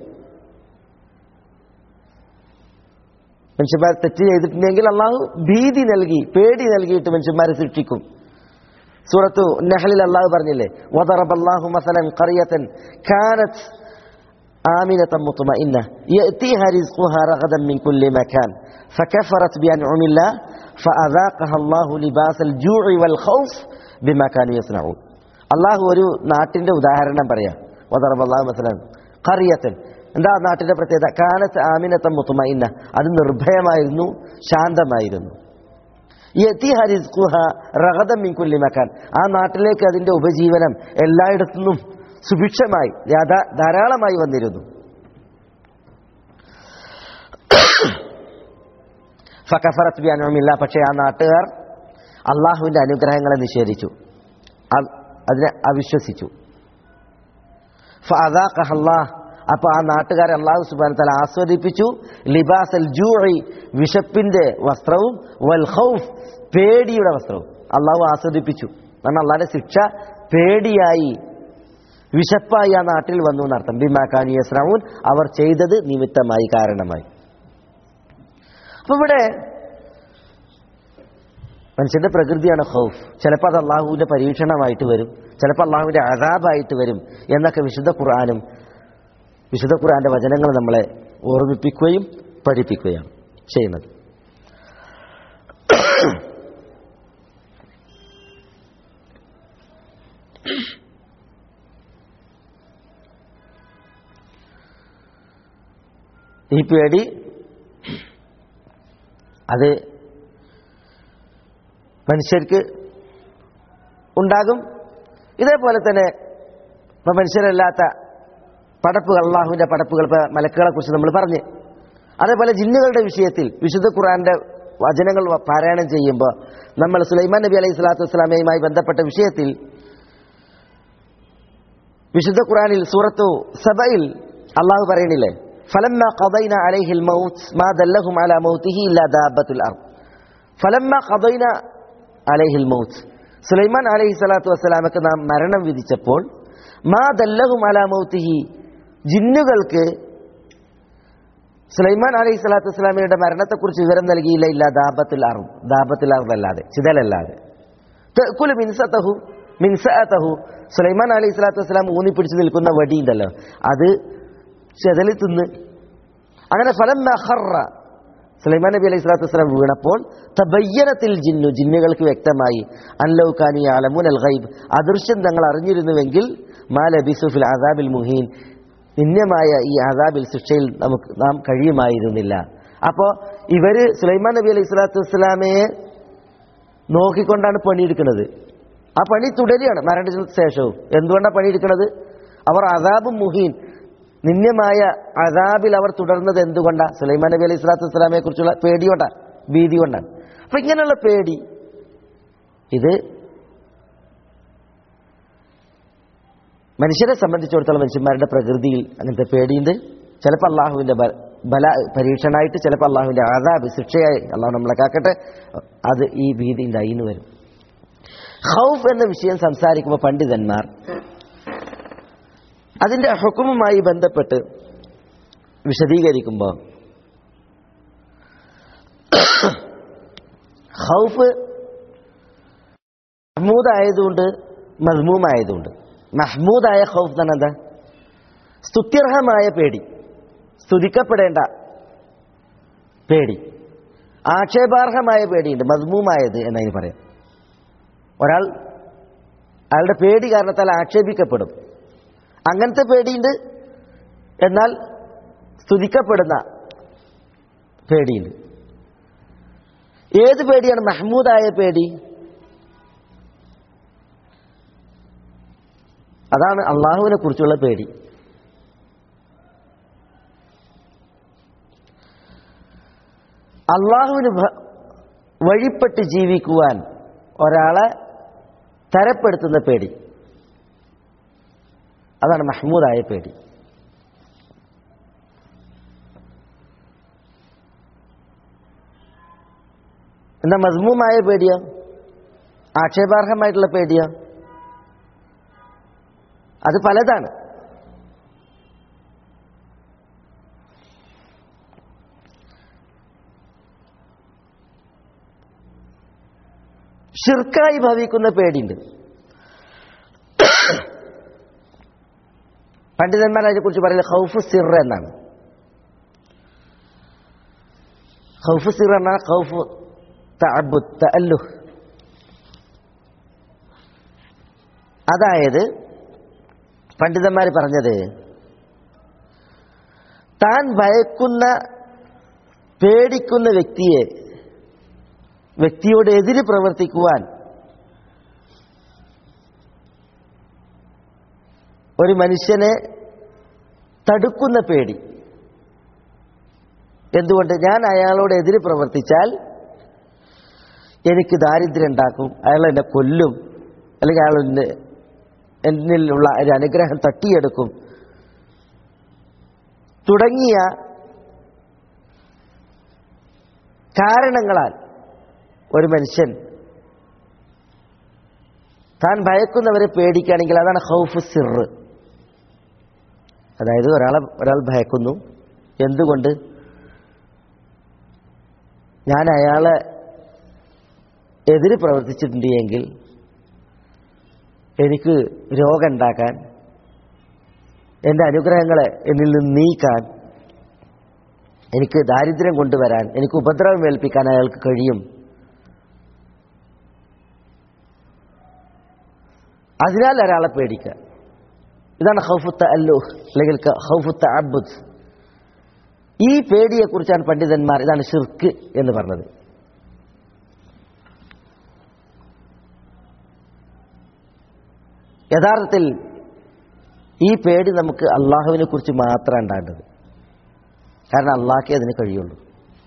മനുഷ്യന്മാർ തെറ്റ് ചെയ്തിട്ടുണ്ടെങ്കിൽ അള്ളാഹു ഭീതി നൽകി പേടി നൽകിയിട്ട് മനുഷ്യന്മാരെ ശിക്ഷിക്കും സൂറത്തു നഹലിൽ അള്ളാഹു പറഞ്ഞില്ലേ وضرب الله مثلا قرية كانت آمنة مطمئنة يأتيها رزقها رغدا من كل مكان فكفرت بأنعم الله فأذاقها الله لباس الجوع والخوف بما كانوا يصنعون അള്ളാഹു ഒരു നാട്ടിന്റെ ഉദാഹരണം പറയാം വദറബ് അള്ളാഹു മസലൻ കറിയത്തൻ എന്താ ആ നാട്ടിന്റെ പ്രത്യേകത കാനത്ത് ആമിനത്തം മുത്തുമയിന്ന അത് നിർഭയമായിരുന്നു ശാന്തമായിരുന്നു യതി ഹരിസ്കുഹ റഹദം മിൻകുല്ലി മക്കാൻ ആ നാട്ടിലേക്ക് അതിന്റെ ഉപജീവനം എല്ലായിടത്തുനിന്നും സുഭിക്ഷമായി യാഥാ- ധാരാളമായി വന്നിരുന്നു ഫക്കഫറത്ത് ബി അനുമില്ല പക്ഷേ ആ നാട്ടുകാർ അള്ളാഹുവിന്റെ അനുഗ്രഹങ്ങളെ നിഷേധിച്ചു അ- അതിനെ അവിശ്വസിച്ചു ഫഅദാഖഹ അല്ലാഹ് അപ്പൊ ആ നാട്ടുകാരെ അള്ളാഹു സുബാൻ തല ആസ്വദിപ്പിച്ചു ലിബാസ് അൽ ജൂഇ വിശപ്പിന്റെ വസ്ത്രവും വൽ ഖൗഫ് പേടിയുടെ വസ്ത്രവും അള്ളാഹു ആസ്വദിപ്പിച്ചു കാരണം അള്ളാഹിന്റെ ശിക്ഷ പേടിയായി വിശപ്പായി ആ നാട്ടിൽ വന്നു എന്നർത്ഥം ബിമാക്കാനി യസ്രഊൻ അവർ ചെയ്തത് നിമിത്തമായി കാരണമായി അപ്പൊ ഇവിടെ മനുഷ്യന്റെ പ്രകൃതിയാണ് ഹൗഫ് ചിലപ്പോൾ അത് അള്ളാഹുവിന്റെ പരീക്ഷണമായിട്ട് വരും ചിലപ്പോൾ അള്ളാഹുവിന്റെ അതാബായിട്ട് വരും എന്നൊക്കെ വിശുദ്ധ ഖുർആാനും വിശുദ്ധ ഖുർആന്റെ വചനങ്ങൾ നമ്മളെ ഓർമ്മിപ്പിക്കുകയും പഠിപ്പിക്കുകയാണ് ചെയ്യുന്നത് ഈ പേടി അത് മനുഷ്യർക്ക് ഉണ്ടാകും ഇതേപോലെ തന്നെ ഇപ്പൊ മനുഷ്യരല്ലാത്ത പടപ്പുകൾ അള്ളാഹുവിന്റെ പടപ്പുകൾ ഇപ്പൊ മലക്കുകളെ കുറിച്ച് നമ്മൾ പറഞ്ഞ് അതേപോലെ ജിന്നുകളുടെ വിഷയത്തിൽ വിശുദ്ധ ഖുർആന്റെ വചനങ്ങൾ പാരായണം ചെയ്യുമ്പോൾ നമ്മൾ സുലൈമാൻ നബി അലൈഹി സ്വലാത്തു വസ്സലാമയുമായി ബന്ധപ്പെട്ട വിഷയത്തിൽ വിശുദ്ധ ഖുർആനിൽ സൂറത്തു സബയിൽ അള്ളാഹു പറയണില്ലേ فلما قضينا عليه الموت ما دلهم على موته إلا دابة الأرض فلما قضينا عليه الموت സുലൈമാൻ അലൈഹി സ്വലാത്തു വസ്സലാമക്ക് നാം മരണം വിധിച്ചപ്പോൾ മാ ദല്ലഹും അലാ മൗത്തിഹി ജിന്നുകൾക്ക് സുലൈമാൻ അലൈഹി സ്വലാത്തു വസ്സലാമയുടെ മരണത്തെക്കുറിച്ച് വിവരം നൽകിയില്ല ഇല്ല ദാബത്തുൽ അറും ദാബത്തുൽ അറുതല്ലാതെ ചിതലല്ലാതെ തെക്കുല് മിൻസത്തഹു മിൻസഅത്തഹു സുലൈമാൻ അലൈഹി സ്വലാത്തു വസ്സലാം ഊന്നിപ്പിടിച്ച് നിൽക്കുന്ന വടി ഉണ്ടല്ലോ അത് ചെതലി തിന്ന് അങ്ങനെ ഫലം ഖറ സുലൈമാൻ നബി അലൈഹി സ്വലാത്തു വസ്സലാം വീണപ്പോൾ തബയ്യനത്തിൽ ജിന്നു ജിന്നുകൾക്ക് വ്യക്തമായി അൻലൗക്കാനി അലമുൻ അൽ ഗൈബ് അദൃശ്യം തങ്ങൾ അറിഞ്ഞിരുന്നുവെങ്കിൽ മാ ലബിസു ഫിൽ അദാബിൽ മുഹീൻ നിന്യമായ ഈ അദാബിൽ ശിക്ഷയിൽ നമുക്ക് നാം കഴിയുമായിരുന്നില്ല അപ്പോൾ ഇവര് സുലൈമാൻ നബി അലൈഹി സ്വലാത്തു വസ്സലാമയെ നോക്കിക്കൊണ്ടാണ് പണിയെടുക്കുന്നത് ആ പണി തുടരുകയാണ് മരണത്തിന് ശേഷവും എന്തുകൊണ്ടാണ് പണിയെടുക്കുന്നത് അവർ അദാബും മുഹീൻ നിന്യമായ അദാബിൽ അവർ തുടർന്നത് എന്തുകൊണ്ടാണ് സുലൈമാൻ നബി അലൈഹി സ്വലാത്തു വസ്സലാമയെ കുറിച്ചുള്ള പേടി കൊണ്ടാണ് ഭീതി കൊണ്ടാണ് അപ്പൊ ഇങ്ങനെയുള്ള പേടി ഇത് മനുഷ്യരെ സംബന്ധിച്ചിടത്തോളം മനുഷ്യന്മാരുടെ പ്രകൃതിയിൽ അങ്ങനത്തെ പേടിയുണ്ട് ചിലപ്പോൾ അള്ളാഹുവിന്റെ ബ- ബല പരീക്ഷണമായിട്ട് ചിലപ്പോൾ അള്ളാഹുവിന്റെ ആദാബ് ശിക്ഷയായി അള്ളാഹു നമ്മളെ കാക്കട്ടെ അത് ഈ ഭീതി ഉണ്ടായിന്ന് വരും ഹൗഫ് എന്ന വിഷയം സംസാരിക്കുമ്പോൾ പണ്ഡിതന്മാർ അതിന്റെ ഹുക്കുമുമായി ബന്ധപ്പെട്ട് വിശദീകരിക്കുമ്പോൾ ഹൗഫ് മഹ്മൂദ് ആയതുകൊണ്ട് മഹ്മൂമായതുകൊണ്ട് മഹ്മൂദായ ഹൗഫ് എന്ന് പറഞ്ഞാൽ എന്താ സ്തുത്യർഹമായ പേടി സ്തുതിക്കപ്പെടേണ്ട പേടി ആക്ഷേപാർഹമായ പേടിയുണ്ട് മദ്മൂമായത് എന്നതിന് പറയാം ഒരാൾ അയാളുടെ പേടി കാരണത്താൽ ആക്ഷേപിക്കപ്പെടും അങ്ങനത്തെ പേടിയുണ്ട് എന്നാൽ സ്തുതിക്കപ്പെടുന്ന പേടിയുണ്ട് ഏത് പേടിയാണ് മഹ്മൂദായ പേടി അതാണ് അള്ളാഹുവിനെ കുറിച്ചുള്ള പേടി അള്ളാഹുവിന് ഭ- വഴിപ്പെട്ട് ജീവിക്കുവാൻ ഒരാളെ തരപ്പെടുത്തുന്ന പേടി അതാണ് മഹ്മൂദായ പേടി എന്താ മസ്മൂമായ പേടിയോ ആക്ഷേപാർഹമായിട്ടുള്ള പേടിയോ അത് പലതാണ് ഷിർക്കായി ഭവിക്കുന്ന പേടിയുണ്ട് പണ്ഡിതന്മാർ അതിനെക്കുറിച്ച് പറയുന്നത് ഹൗഫ് സിർ എന്നാണ് ഹൗഫ് സിർ എന്നാൽ ഹൗഫ് തഅബ്ബുദ് തഅല്ലുഹ് അതായത് പണ്ഡിതന്മാർ പറഞ്ഞത് താൻ ഭയക്കുന്ന പേടിക്കുന്ന വ്യക്തിയെ വ്യക്തിയോട് എതിര് പ്രവർത്തിക്കുവാൻ ഒരു മനുഷ്യനെ തടുക്കുന്ന പേടി എന്തുകൊണ്ട് ഞാൻ അയാളോട് എതിര് പ്രവർത്തിച്ചാൽ എനിക്ക് ദാരിദ്ര്യം ഉണ്ടാക്കും അയാൾ എന്നെ കൊല്ലും അല്ലെങ്കിൽ അയാൾ എന്നെ എന്നിലുള്ള ഒരു അനുഗ്രഹം തട്ടിയെടുക്കും തുടങ്ങിയ കാരണങ്ങളാൽ ഒരു മനുഷ്യൻ താൻ ഭയക്കുന്നവരെ പേടിക്കുകയാണെങ്കിൽ അതാണ് ഹൗഫ് സിറ് അതായത് ഒരാളെ ഒരാൾ ഭയക്കുന്നു എന്തുകൊണ്ട് ഞാൻ അയാളെ എതിര് പ്രവർത്തിച്ചിട്ടുണ്ട് എങ്കിൽ എനിക്ക് രോഗം ഉണ്ടാക്കാൻ എൻ്റെ അനുഗ്രഹങ്ങളെ എന്നിൽ നിന്ന് നീക്കാൻ എനിക്ക് ദാരിദ്ര്യം കൊണ്ടുവരാൻ എനിക്ക് ഉപദ്രവം ഏൽപ്പിക്കാൻ അയാൾക്ക് കഴിയും അതിനാൽ ഒരാളെ പേടിക്കുക ഇതാണ് ഹൗഫുത്ത അല്ലൂഹ് അല്ലെങ്കിൽ ഹൗഫുത്ത അബുദ് ഈ പേടിയെക്കുറിച്ചാണ് പണ്ഡിതന്മാർ ഇതാണ് ഷിർക്ക് എന്ന് പറഞ്ഞത് യഥാർത്ഥത്തിൽ ഈ പേടി നമുക്ക് അള്ളാഹുവിനെ കുറിച്ച് മാത്രമാണ് ഉണ്ടാകേണ്ടത് കാരണം അള്ളാഹ്ക്കേ അതിന് കഴിയുള്ളൂ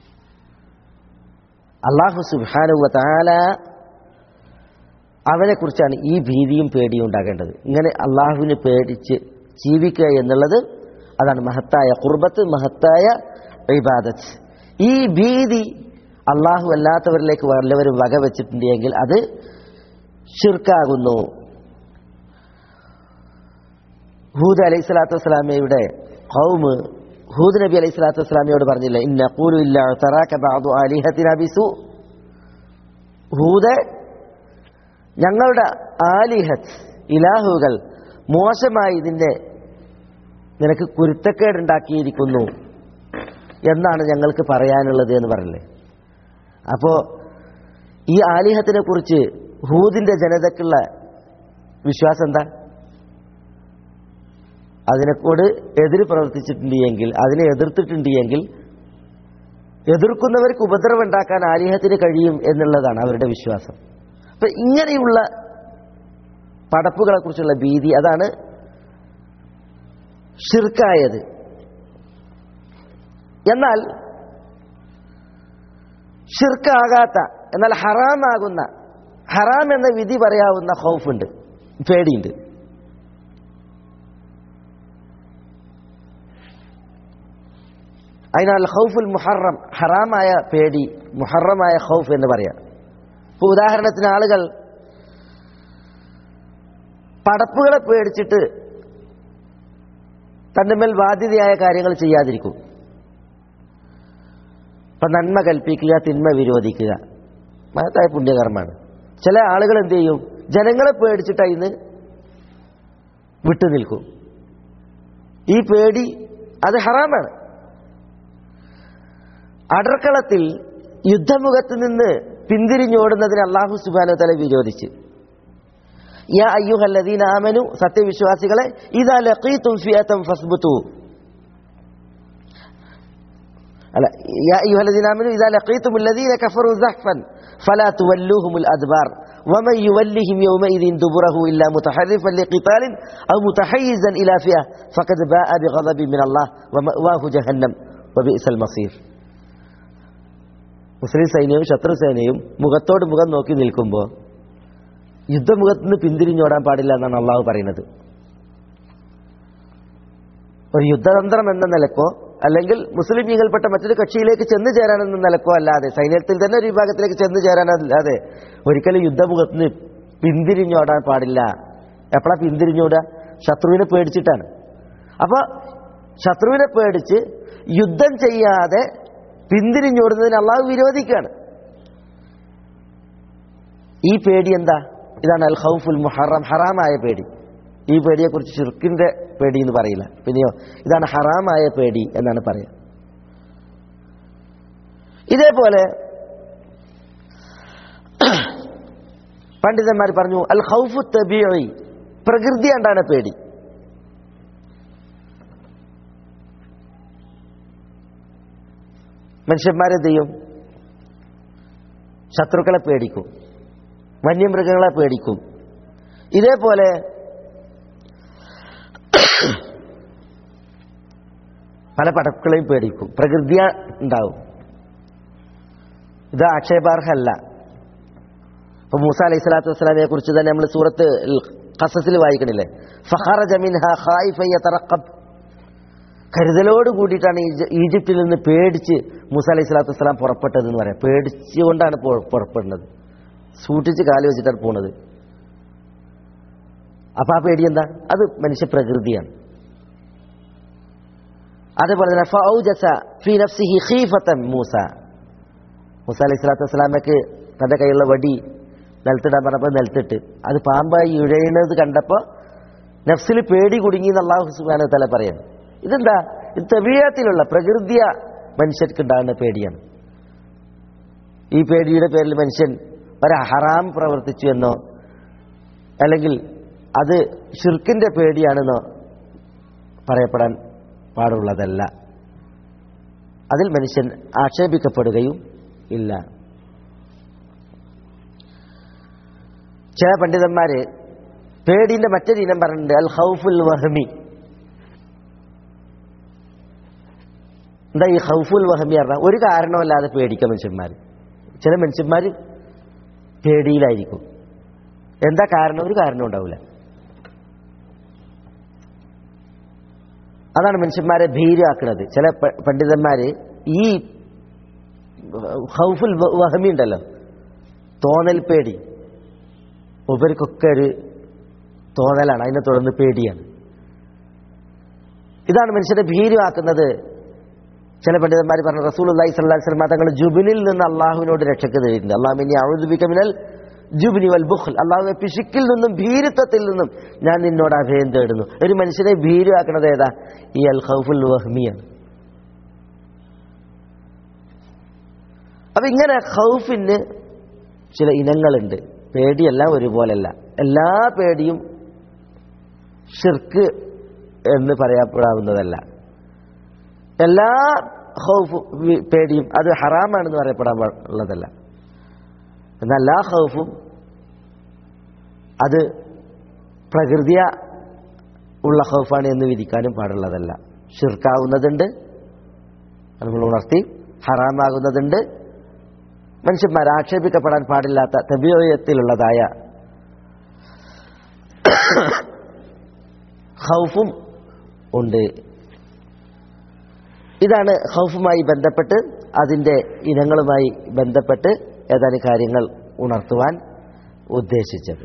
അള്ളാഹു സുബാനുവ താല അവനെക്കുറിച്ചാണ് ഈ ഭീതിയും പേടിയും ഉണ്ടാകേണ്ടത് ഇങ്ങനെ അള്ളാഹുവിനെ പേടിച്ച് ജീവിക്കുക എന്നുള്ളത് അതാണ് മഹത്തായ കുർബത്ത് മഹത്തായ ഇബാദത്ത് ഈ ഭീതി അള്ളാഹു അല്ലാത്തവരിലേക്ക് വല്ലവരും വകവെച്ചിട്ടുണ്ട് എങ്കിൽ അത് ഷിർക്കാകുന്നു ഹൂദ് അലൈഹി സ്വലാത്തു വസ്സലാമയുടെ ഹൗമ് ഹൂദ് നബി അലൈഹി സ്വലാത്തു വസ്സലാമയോട് പറഞ്ഞില്ല ഇന്ന കൂലു ഇല്ല തറാക്ക ബാദു അലിഹത്തിന ബിസു ഹൂദ് ഞങ്ങളുടെ ആലിഹത്ത് ഇലാഹുകൾ മോശമായി നിന്നെ നിനക്ക് കുരുത്തക്കേടുണ്ടാക്കിയിരിക്കുന്നു എന്നാണ് ഞങ്ങൾക്ക് പറയാനുള്ളത് എന്ന് പറഞ്ഞില്ലേ അപ്പോൾ ഈ ആലിഹത്തിനെ കുറിച്ച് ഹൂദിന്റെ ജനതക്കുള്ള വിശ്വാസം എന്താ അതിനെക്കൂട് എതിര് പ്രവർത്തിച്ചിട്ടുണ്ട് എങ്കിൽ അതിനെ എതിർത്തിട്ടുണ്ട് എങ്കിൽ എതിർക്കുന്നവർക്ക് ഉപദ്രവം ഉണ്ടാക്കാൻ ആലിഹത്തിന് കഴിയും എന്നുള്ളതാണ് അവരുടെ വിശ്വാസം അപ്പൊ ഇങ്ങനെയുള്ള പടപ്പുകളെ കുറിച്ചുള്ള ഭീതി അതാണ് ഷിർക്കായത് എന്നാൽ ഷിർക്കാകാത്ത എന്നാൽ ഹറാമാകുന്ന ഹറാം എന്ന വിധി പറയാവുന്ന ഹൗഫുണ്ട് പേടിയുണ്ട് അതിനാൽ ഹൗഫുൽ മുഹറം ഹറാമായ പേടി മുഹറമായ ഹൗഫ് എന്ന് പറയാം ഇപ്പൊ ഉദാഹരണത്തിന് ആളുകൾ പടപ്പുകളെ പേടിച്ചിട്ട് തന്റെ മേൽ ബാധ്യതയായ കാര്യങ്ങൾ ചെയ്യാതിരിക്കും ഇപ്പൊ നന്മ കൽപ്പിക്കുക തിന്മ വിരോധിക്കുക മഹത്തായ പുണ്യകർമ്മമാണ് ചില ആളുകൾ എന്ത് ചെയ്യും ജനങ്ങളെ പേടിച്ചിട്ട് അതിന് വിട്ടുനിൽക്കും ഈ പേടി അത് ഹറാമാണ് അടർക്കളത്തിൽ യുദ്ധമുഖത്ത് നിന്ന് പിന്തിരിഞ്ഞോടുന്നതിന് അള്ളാഹു സുബാനോ തല വിരോധിച്ച് യാ അയ്യുഹല്ലദീന ആമനു സത്യവിശ്വാസികളെ ഇതാ ലഖീതും ഫിയതം ഫസ്ബുതു അല്ല യാ അയ്യുഹല്ലദീന ആമനു ഇദാ ലഖീതുമുൽ ലദീന കഫറു സഹ്ഫൻ ഫലാ തുവല്ലുഹുമുൽ അദ്ബാർ ومن يولهم يومئذ دبره إلا متحرفا لقتال أو متحيزا إلى فئة فقد باء بغضب من الله ومأواه جهنم وبئس المصير മുസ്ലിം സൈന്യവും ശത്രു സൈന്യവും മുഖത്തോട് മുഖം നോക്കി നിൽക്കുമ്പോൾ യുദ്ധമുഖത്ത് നിന്ന് പിന്തിരിഞ്ഞോടാൻ പാടില്ല എന്നാണ് അള്ളാഹു പറയുന്നത് ഒരു യുദ്ധതന്ത്രം എന്ന നിലക്കോ അല്ലെങ്കിൽ മുസ്ലിം ലീഗിൽപ്പെട്ട മറ്റൊരു കക്ഷിയിലേക്ക് ചെന്നു ചേരാനെന്ന നിലക്കോ അല്ലാതെ സൈന്യത്തിൽ തന്നെ ഒരു വിഭാഗത്തിലേക്ക് ചെന്നു ചേരാനല്ലാതെ ഒരിക്കലും യുദ്ധമുഖത്ത് നിന്ന് പിന്തിരിഞ്ഞോടാൻ പാടില്ല എപ്പോഴാ പിന്തിരിഞ്ഞോടുക ശത്രുവിനെ പേടിച്ചിട്ടാണ് അപ്പോൾ ശത്രുവിനെ പേടിച്ച് യുദ്ധം ചെയ്യാതെ പിന്തിരിഞ്ഞോടുന്നതിന് അള്ളാഹു വിരോധിക്കുകയാണ് ഈ പേടി എന്താ ഇതാണ് അൽ ഹൗഫുൽ മുഹറം ഹറാമായ പേടി ഈ പേടിയെക്കുറിച്ച് ഷിർക്കിന്റെ പേടി എന്ന് പറയില്ല പിന്നെയോ ഇതാണ് ഹറാമായ പേടി എന്നാണ് പറയുക ഇതേപോലെ പണ്ഡിതന്മാർ പറഞ്ഞു അൽ ഹൗഫു തബിഴി പ്രകൃതി കണ്ടാണ് പേടി മനുഷ്യന്മാരെന്ത് ചെയ്യും ശത്രുക്കളെ പേടിക്കും വന്യമൃഗങ്ങളെ പേടിക്കും ഇതേപോലെ പല പടക്കുകളെയും പേടിക്കും പ്രകൃതിയ ഉണ്ടാവും ഇത് ആക്ഷേപാർഹമല്ല ഇപ്പൊ മൂസ അലൈഹി സ്വലാത്തു വസ്സലാമിനെ കുറിച്ച് തന്നെ നമ്മൾ സൂറത്ത് ഖസസിൽ വായിക്കണില്ലേ ഫഖറജ മിൻഹ ഖായിഫൻ യതറഖബ് കരുതലോട് കൂടിയിട്ടാണ് ഈജ- ഈജിപ്തിൽ നിന്ന് പേടിച്ച് മൂസ അലൈഹി സ്വലാത്തു വസ്സലാം പുറപ്പെട്ടതെന്ന് പറയാം പേടിച്ചുകൊണ്ടാണ് പു- പുറപ്പെടുന്നത് സൂക്ഷിച്ച് കാല് വെച്ചിട്ടാണ് പോണത് അപ്പൊ ആ പേടി എന്താ അത് മനുഷ്യ പ്രകൃതിയാണ് അതേപോലെ തന്നെ ഫൗജസ ഫീ നഫ്സിഹി ഖീഫത്തൻ മൂസ മൂസ അലൈഹി സ്വലാത്തു വസ്സലാമയ്ക്ക് തന്റെ കയ്യിലുള്ള വടി നിലത്തിടാൻ പറഞ്ഞപ്പോൾ നിലത്തിട്ട് അത് പാമ്പായി ഇഴയുന്നത് കണ്ടപ്പോൾ നഫ്സിൽ പേടി കുടുങ്ങി എന്ന് അള്ളാഹു സുബാന തല പറയാണ് ഇതെന്താ ഇത് തെബിയത്തിലുള്ള പ്രകൃതിയ മനുഷ്യർക്ക് ഉണ്ടാകുന്ന പേടിയാണ് ഈ പേടിയുടെ പേരിൽ മനുഷ്യൻ ഒരു ഹറാം പ്രവർത്തിച്ചു എന്നോ അല്ലെങ്കിൽ അത് ഷിർക്കിന്റെ പേടിയാണെന്നോ പറയപ്പെടാൻ പാടുള്ളതല്ല അതിൽ മനുഷ്യൻ ആക്ഷേപിക്കപ്പെടുകയും ഇല്ല ചില പണ്ഡിതന്മാര് പേടിന്റെ മറ്റൊരു ഇനം പറഞ്ഞിട്ടുണ്ട് അൽ ഹൗഫുൽ വഹമി എന്താ ഈ ഹൗഫുൽ വഹമി പറഞ്ഞാൽ ഒരു കാരണമല്ലാതെ പേടിക്കുക മനുഷ്യന്മാർ ചില മനുഷ്യന്മാർ പേടിയിലായിരിക്കും എന്താ കാരണം ഒരു കാരണം ഉണ്ടാവില്ല അതാണ് മനുഷ്യന്മാരെ ഭീരാക്കുന്നത് ചില പ- പണ്ഡിതന്മാര് ഈ ഹൗഫുൽ വ- വഹമി ഉണ്ടല്ലോ തോന്നൽ പേടി ഉപരിക്കൊക്കെ ഒരു തോന്നലാണ് അതിനെ തുടർന്ന് പേടിയാണ് ഇതാണ് മനുഷ്യരെ ഭീരുവാക്കുന്നത് ചില പണ്ഡിതന്മാർ പറഞ്ഞു റസൂൽ അള്ളഹി സ്വല്ലാ വസ്ലം തങ്ങൾ ജുബിനിൽ നിന്ന് അള്ളാഹുവിനോട് രക്ഷക്ക് തരുന്നുണ്ട് അള്ളാഹുവിനെ ഔദുബിക്കമിനൽ ജുബിനി വൽ ബുഖൽ അള്ളാഹുവെ പിശുക്കിൽ നിന്നും ഭീരുത്വത്തിൽ നിന്നും ഞാൻ നിന്നോട് അഭയം തേടുന്നു ഒരു മനുഷ്യനെ ഭീരുവാക്കുന്നത് ഏതാ ഈ അൽ ഖൗഫുൽ വഹ്മിയാണ് അപ്പൊ ഇങ്ങനെ ഖൗഫിന് ചില ഇനങ്ങളുണ്ട് പേടിയെല്ലാം ഒരുപോലല്ല എല്ലാ പേടിയും ഷിർക്ക് എന്ന് പറയപ്പെടാവുന്നതല്ല എല്ലാ ഹൗഫ് വി- പേടിയും അത് ഹറാമാണെന്ന് പറയപ്പെടാൻ പാ- ഉള്ളതല്ല എന്നാൽ എല്ലാ ഹൗഫും അത് പ്രകൃതിയ ഉള്ള ഹൗഫാണ് എന്ന് വിധിക്കാനും പാടുള്ളതല്ല ഷിർക്കാവുന്നതുണ്ട് അത് നമ്മൾ ഉണർത്തി ഹറാമാകുന്നതുണ്ട് മനുഷ്യന്മാർ ആക്ഷേപിക്കപ്പെടാൻ പാടില്ലാത്ത തബീയത്തിലുള്ളതായ ഹൗഫും ഉണ്ട് ഇതാണ് ഹൗഫുമായി ബന്ധപ്പെട്ട് അതിൻ്റെ ഇനങ്ങളുമായി ബന്ധപ്പെട്ട് ഏതാനും കാര്യങ്ങൾ ഉണർത്തുവാൻ ഉദ്ദേശിച്ചത്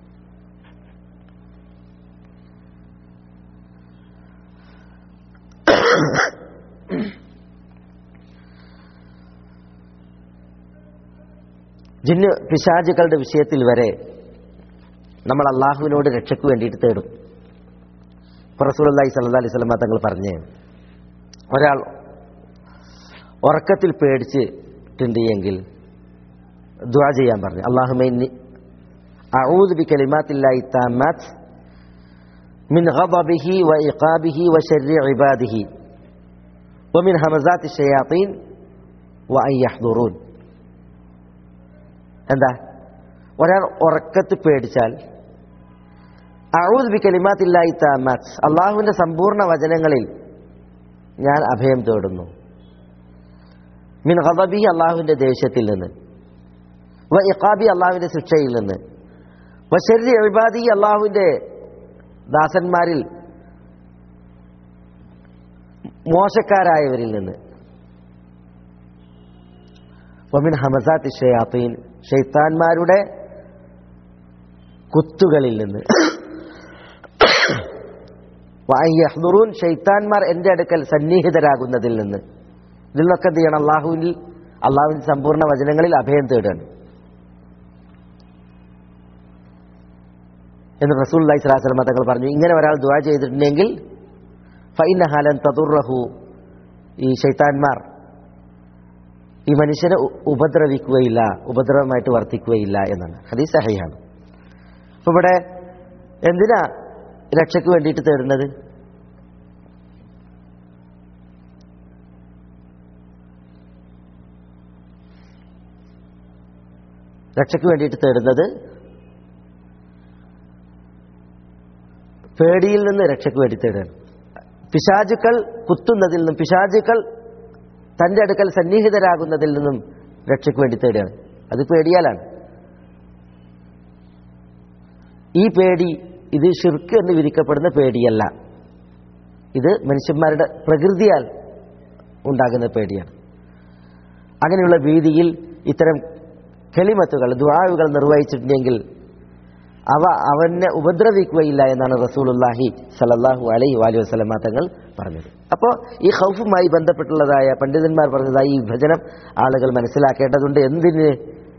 ജിന്ന് പിശാചുകളുടെ വിഷയത്തിൽ വരെ നമ്മൾ അള്ളാഹുവിനോട് രക്ഷയ്ക്ക് വേണ്ടിയിട്ട് തേടും ഇപ്പോൾ റസൂലി സല്ലാ അലൈഹി സ്വലമ തങ്ങൾ പറഞ്ഞേ ഒരാൾ ഉറക്കത്തിൽ പേടിച്ചിട്ടുണ്ട് എങ്കിൽ ദുആ ചെയ്യാൻ പറഞ്ഞു അള്ളാഹുമൈനി أعوذ بكلمات الله التامات من غضبه وإقابه وشر عباده ومن همزات الشياطين വ അയ്യഹ്ദുറൂൻ എന്താ ഒരാൾ ഉറക്കത്ത് പേടിച്ചാൽ അഊദ് ബി കലിമാത്തില്ലായി താമാത്ത് അള്ളാഹുവിന്റെ സമ്പൂർണ്ണ വചനങ്ങളിൽ ഞാൻ അഭയം തേടുന്നു മിൻ ഖദബി അള്ളാഹുവിന്റെ ദേഷ്യത്തിൽ നിന്ന് വ ഇഖാബി അള്ളാഹുവിന്റെ ശിക്ഷയിൽ നിന്ന് വ ശരി ഇബാദി അള്ളാഹുവിന്റെ ദാസന്മാരിൽ മോശക്കാരായവരിൽ നിന്ന് വമിൻ ഹമസാത്തി ഷയാത്തീൻ ഷെയ്ത്താന്മാരുടെ കുത്തുകളിൽ നിന്ന് യഹ്ദുറൂൻ ഷെയ്ത്താൻമാർ എൻ്റെ അടുക്കൽ സന്നിഹിതരാകുന്നതിൽ നിന്ന് ഇതിൽ നിന്നൊക്കെ എന്ത് ചെയ്യണം അള്ളാഹുവിൽ അള്ളാഹുവിൻ്റെ സമ്പൂർണ്ണ വചനങ്ങളിൽ അഭയം തേടാണ് എന്ന് റസൂൽ അള്ളഹി സ്വലാസ്ലമ തങ്ങൾ പറഞ്ഞു ഇങ്ങനെ ഒരാൾ ദുവാ ചെയ്തിട്ടുണ്ടെങ്കിൽ ഫൈന ഹാലൻ തതുറഹു ഈ ഷെയ്ത്താൻമാർ ഈ മനുഷ്യനെ ഉ- ഉപദ്രവിക്കുകയില്ല ഉപദ്രവമായിട്ട് വർത്തിക്കുകയില്ല എന്നാണ് ഹദീസ് സഹയാണ് അപ്പൊ ഇവിടെ എന്തിനാ രക്ഷയ്ക്ക് വേണ്ടിയിട്ട് തേടുന്നത് രക്ഷയ്ക്ക് വേണ്ടിയിട്ട് തേടുന്നത് പേടിയിൽ നിന്ന് രക്ഷയ്ക്ക് വേണ്ടി തേടുകയാണ് പിശാചുക്കൾ കുത്തുന്നതിൽ നിന്നും പിശാചുക്കൾ തന്റെ അടുക്കൽ സന്നിഹിതരാകുന്നതിൽ നിന്നും രക്ഷയ്ക്ക് വേണ്ടി തേടുകയാണ് അത് പേടിയാലാണ് ഈ പേടി ഇത് ഷിർക്ക് എന്ന് വിധിക്കപ്പെടുന്ന പേടിയല്ല ഇത് മനുഷ്യന്മാരുടെ പ്രകൃതിയാൽ ഉണ്ടാകുന്ന പേടിയാണ് അങ്ങനെയുള്ള ഭീതിയിൽ ഇത്തരം കെളിമത്തുകൾ ദുആവുകൾ നിർവഹിച്ചിട്ടുണ്ടെങ്കിൽ അവ അവനെ ഉപദ്രവിക്കുകയില്ല എന്നാണ് റസൂലുല്ലാഹി സലല്ലാഹു അലൈഹി വാലി വസ്ലമ തങ്ങൾ പറഞ്ഞത് അപ്പോൾ ഈ ഹൗഫുമായി ബന്ധപ്പെട്ടുള്ളതായ പണ്ഡിതന്മാർ പറഞ്ഞതായി ഈ വിഭജനം ആളുകൾ മനസ്സിലാക്കേണ്ടതുണ്ട് എന്തിന്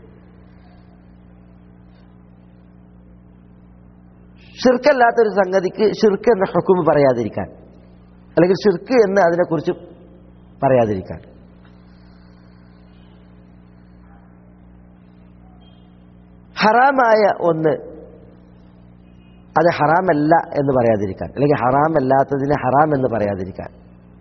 ഷിർക്കല്ലാത്തൊരു സംഗതിക്ക് ഷിർക്ക് എന്ന ഹുക്കും പറയാതിരിക്കാൻ അല്ലെങ്കിൽ ഷിർക്ക് എന്ന് അതിനെക്കുറിച്ച് പറയാതിരിക്കാൻ ഹറാമായ ഒന്ന് അത് ഹറാമല്ല എന്ന് പറയാതിരിക്കാൻ അല്ലെങ്കിൽ ഹറാമല്ലാത്തതിനെ ഹറാം എന്ന് പറയാതിരിക്കാൻ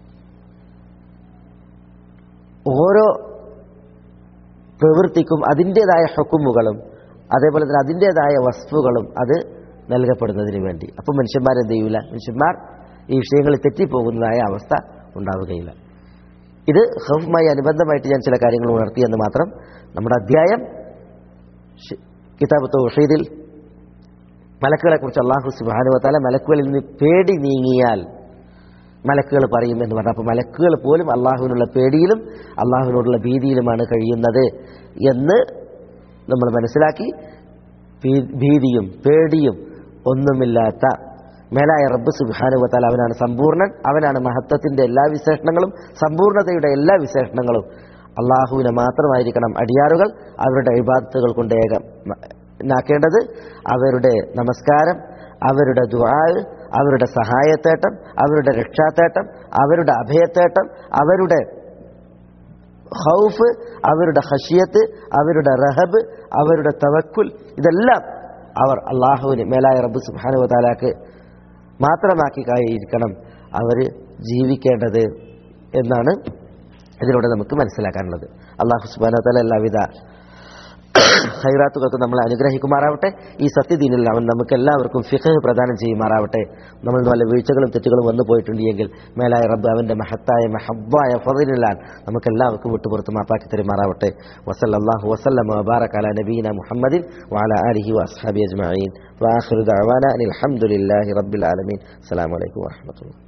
ഓരോ പ്രവൃത്തിക്കും അതിൻ്റെതായ ഹുക്കുമുകളും അതേപോലെ തന്നെ അതിൻ്റെതായ വസ്തുക്കളും അത് നൽകപ്പെടുന്നതിന് വേണ്ടി അപ്പം മനുഷ്യന്മാരെന്ത് ചെയ്യൂല മനുഷ്യന്മാർ ഈ വിഷയങ്ങളിൽ തെറ്റിപ്പോകുന്നതായ അവസ്ഥ ഉണ്ടാവുകയില്ല ഇത് ഹൗഫുമായി അനുബന്ധമായിട്ട് ഞാൻ ചില കാര്യങ്ങൾ ഉണർത്തിയെന്ന് മാത്രം നമ്മുടെ അധ്യായം ഷ്- കിതാബ് തൗഹീദിൽ മലക്കുകളെ കുറിച്ച് അള്ളാഹു സുബാനുവത്താല മലക്കുകളിൽ നിന്ന് പേടി നീങ്ങിയാൽ മലക്കുകൾ പറയും എന്ന് പറഞ്ഞു അപ്പോൾ മലക്കുകൾ പോലും അള്ളാഹുവിനുള്ള പേടിയിലും അള്ളാഹുവിനോടുള്ള ഭീതിയിലുമാണ് കഴിയുന്നത് എന്ന് നമ്മൾ മനസ്സിലാക്കി ഭീ- ഭീതിയും പേടിയും ഒന്നുമില്ലാത്ത മേലായ റബ്ബ് സുബാനുവത്താൽ അവനാണ് സമ്പൂർണ്ണൻ അവനാണ് മഹത്വത്തിന്റെ എല്ലാ വിശേഷണങ്ങളും സമ്പൂർണ്ണതയുടെ എല്ലാ വിശേഷണങ്ങളും അള്ളാഹുവിനെ മാത്രമായിരിക്കണം അടിയാറുകൾ അവരുടെ ഇബാദത്തുകൾ കൊണ്ട് ഏകം നാക്കേണ്ടത് അവരുടെ നമസ്കാരം അവരുടെ ദുആ അവരുടെ സഹായത്തേട്ടം അവരുടെ രക്ഷാത്തേട്ടം അവരുടെ അഭയത്തേട്ടം അവരുടെ ഹൗഫ് അവരുടെ ഹഷിയത്ത് അവരുടെ റഹബ് അവരുടെ തവക്കുൽ ഇതെല്ലാം അവർ അള്ളാഹുവിന് മേലായ റബ്ബ് സുബാനു താലാക്ക് മാത്രമാക്കി കഴിയിരിക്കണം അവർ ജീവിക്കേണ്ടത് എന്നാണ് ഇതിലൂടെ നമുക്ക് മനസ്സിലാക്കാനുള്ളത് അള്ളാഹു സുബാന താല എല്ലാവിധ ഹൈറാത്തുകൾക്ക് നമ്മളെ അനുഗ്രഹിക്കുമാറാവട്ടെ ഈ സത്യദീനിൽ അവൻ നമുക്ക് എല്ലാവർക്കും ഫിഖ് പ്രദാനം ചെയ്യുമാറാവട്ടെ നമ്മൾ വല്ല വീഴ്ചകളും തെറ്റുകളും വന്നു പോയിട്ടുണ്ടെങ്കിൽ മേലായ റബ്ബ് അവന്റെ മഹത്തായ മഹബായ ഫതിലാൻ നമുക്ക് എല്ലാവർക്കും വിട്ടുപുറത്ത് മാപ്പാക്കി തരുമാറാവട്ടെ വസല്ലാഹു വസല്ലം വബാറക് അല നബീന മുഹമ്മദിൻ വഅല ആലിഹി വഅസ്ഹാബി അജ്മഈൻ വആഖിറു ദഅവാന അനിൽ ഹംദുലില്ലാഹി റബ്ബിൽ ആലമീൻ അസ്സലാമു അലൈക്കും വറഹ്മത്തുള്ളാഹി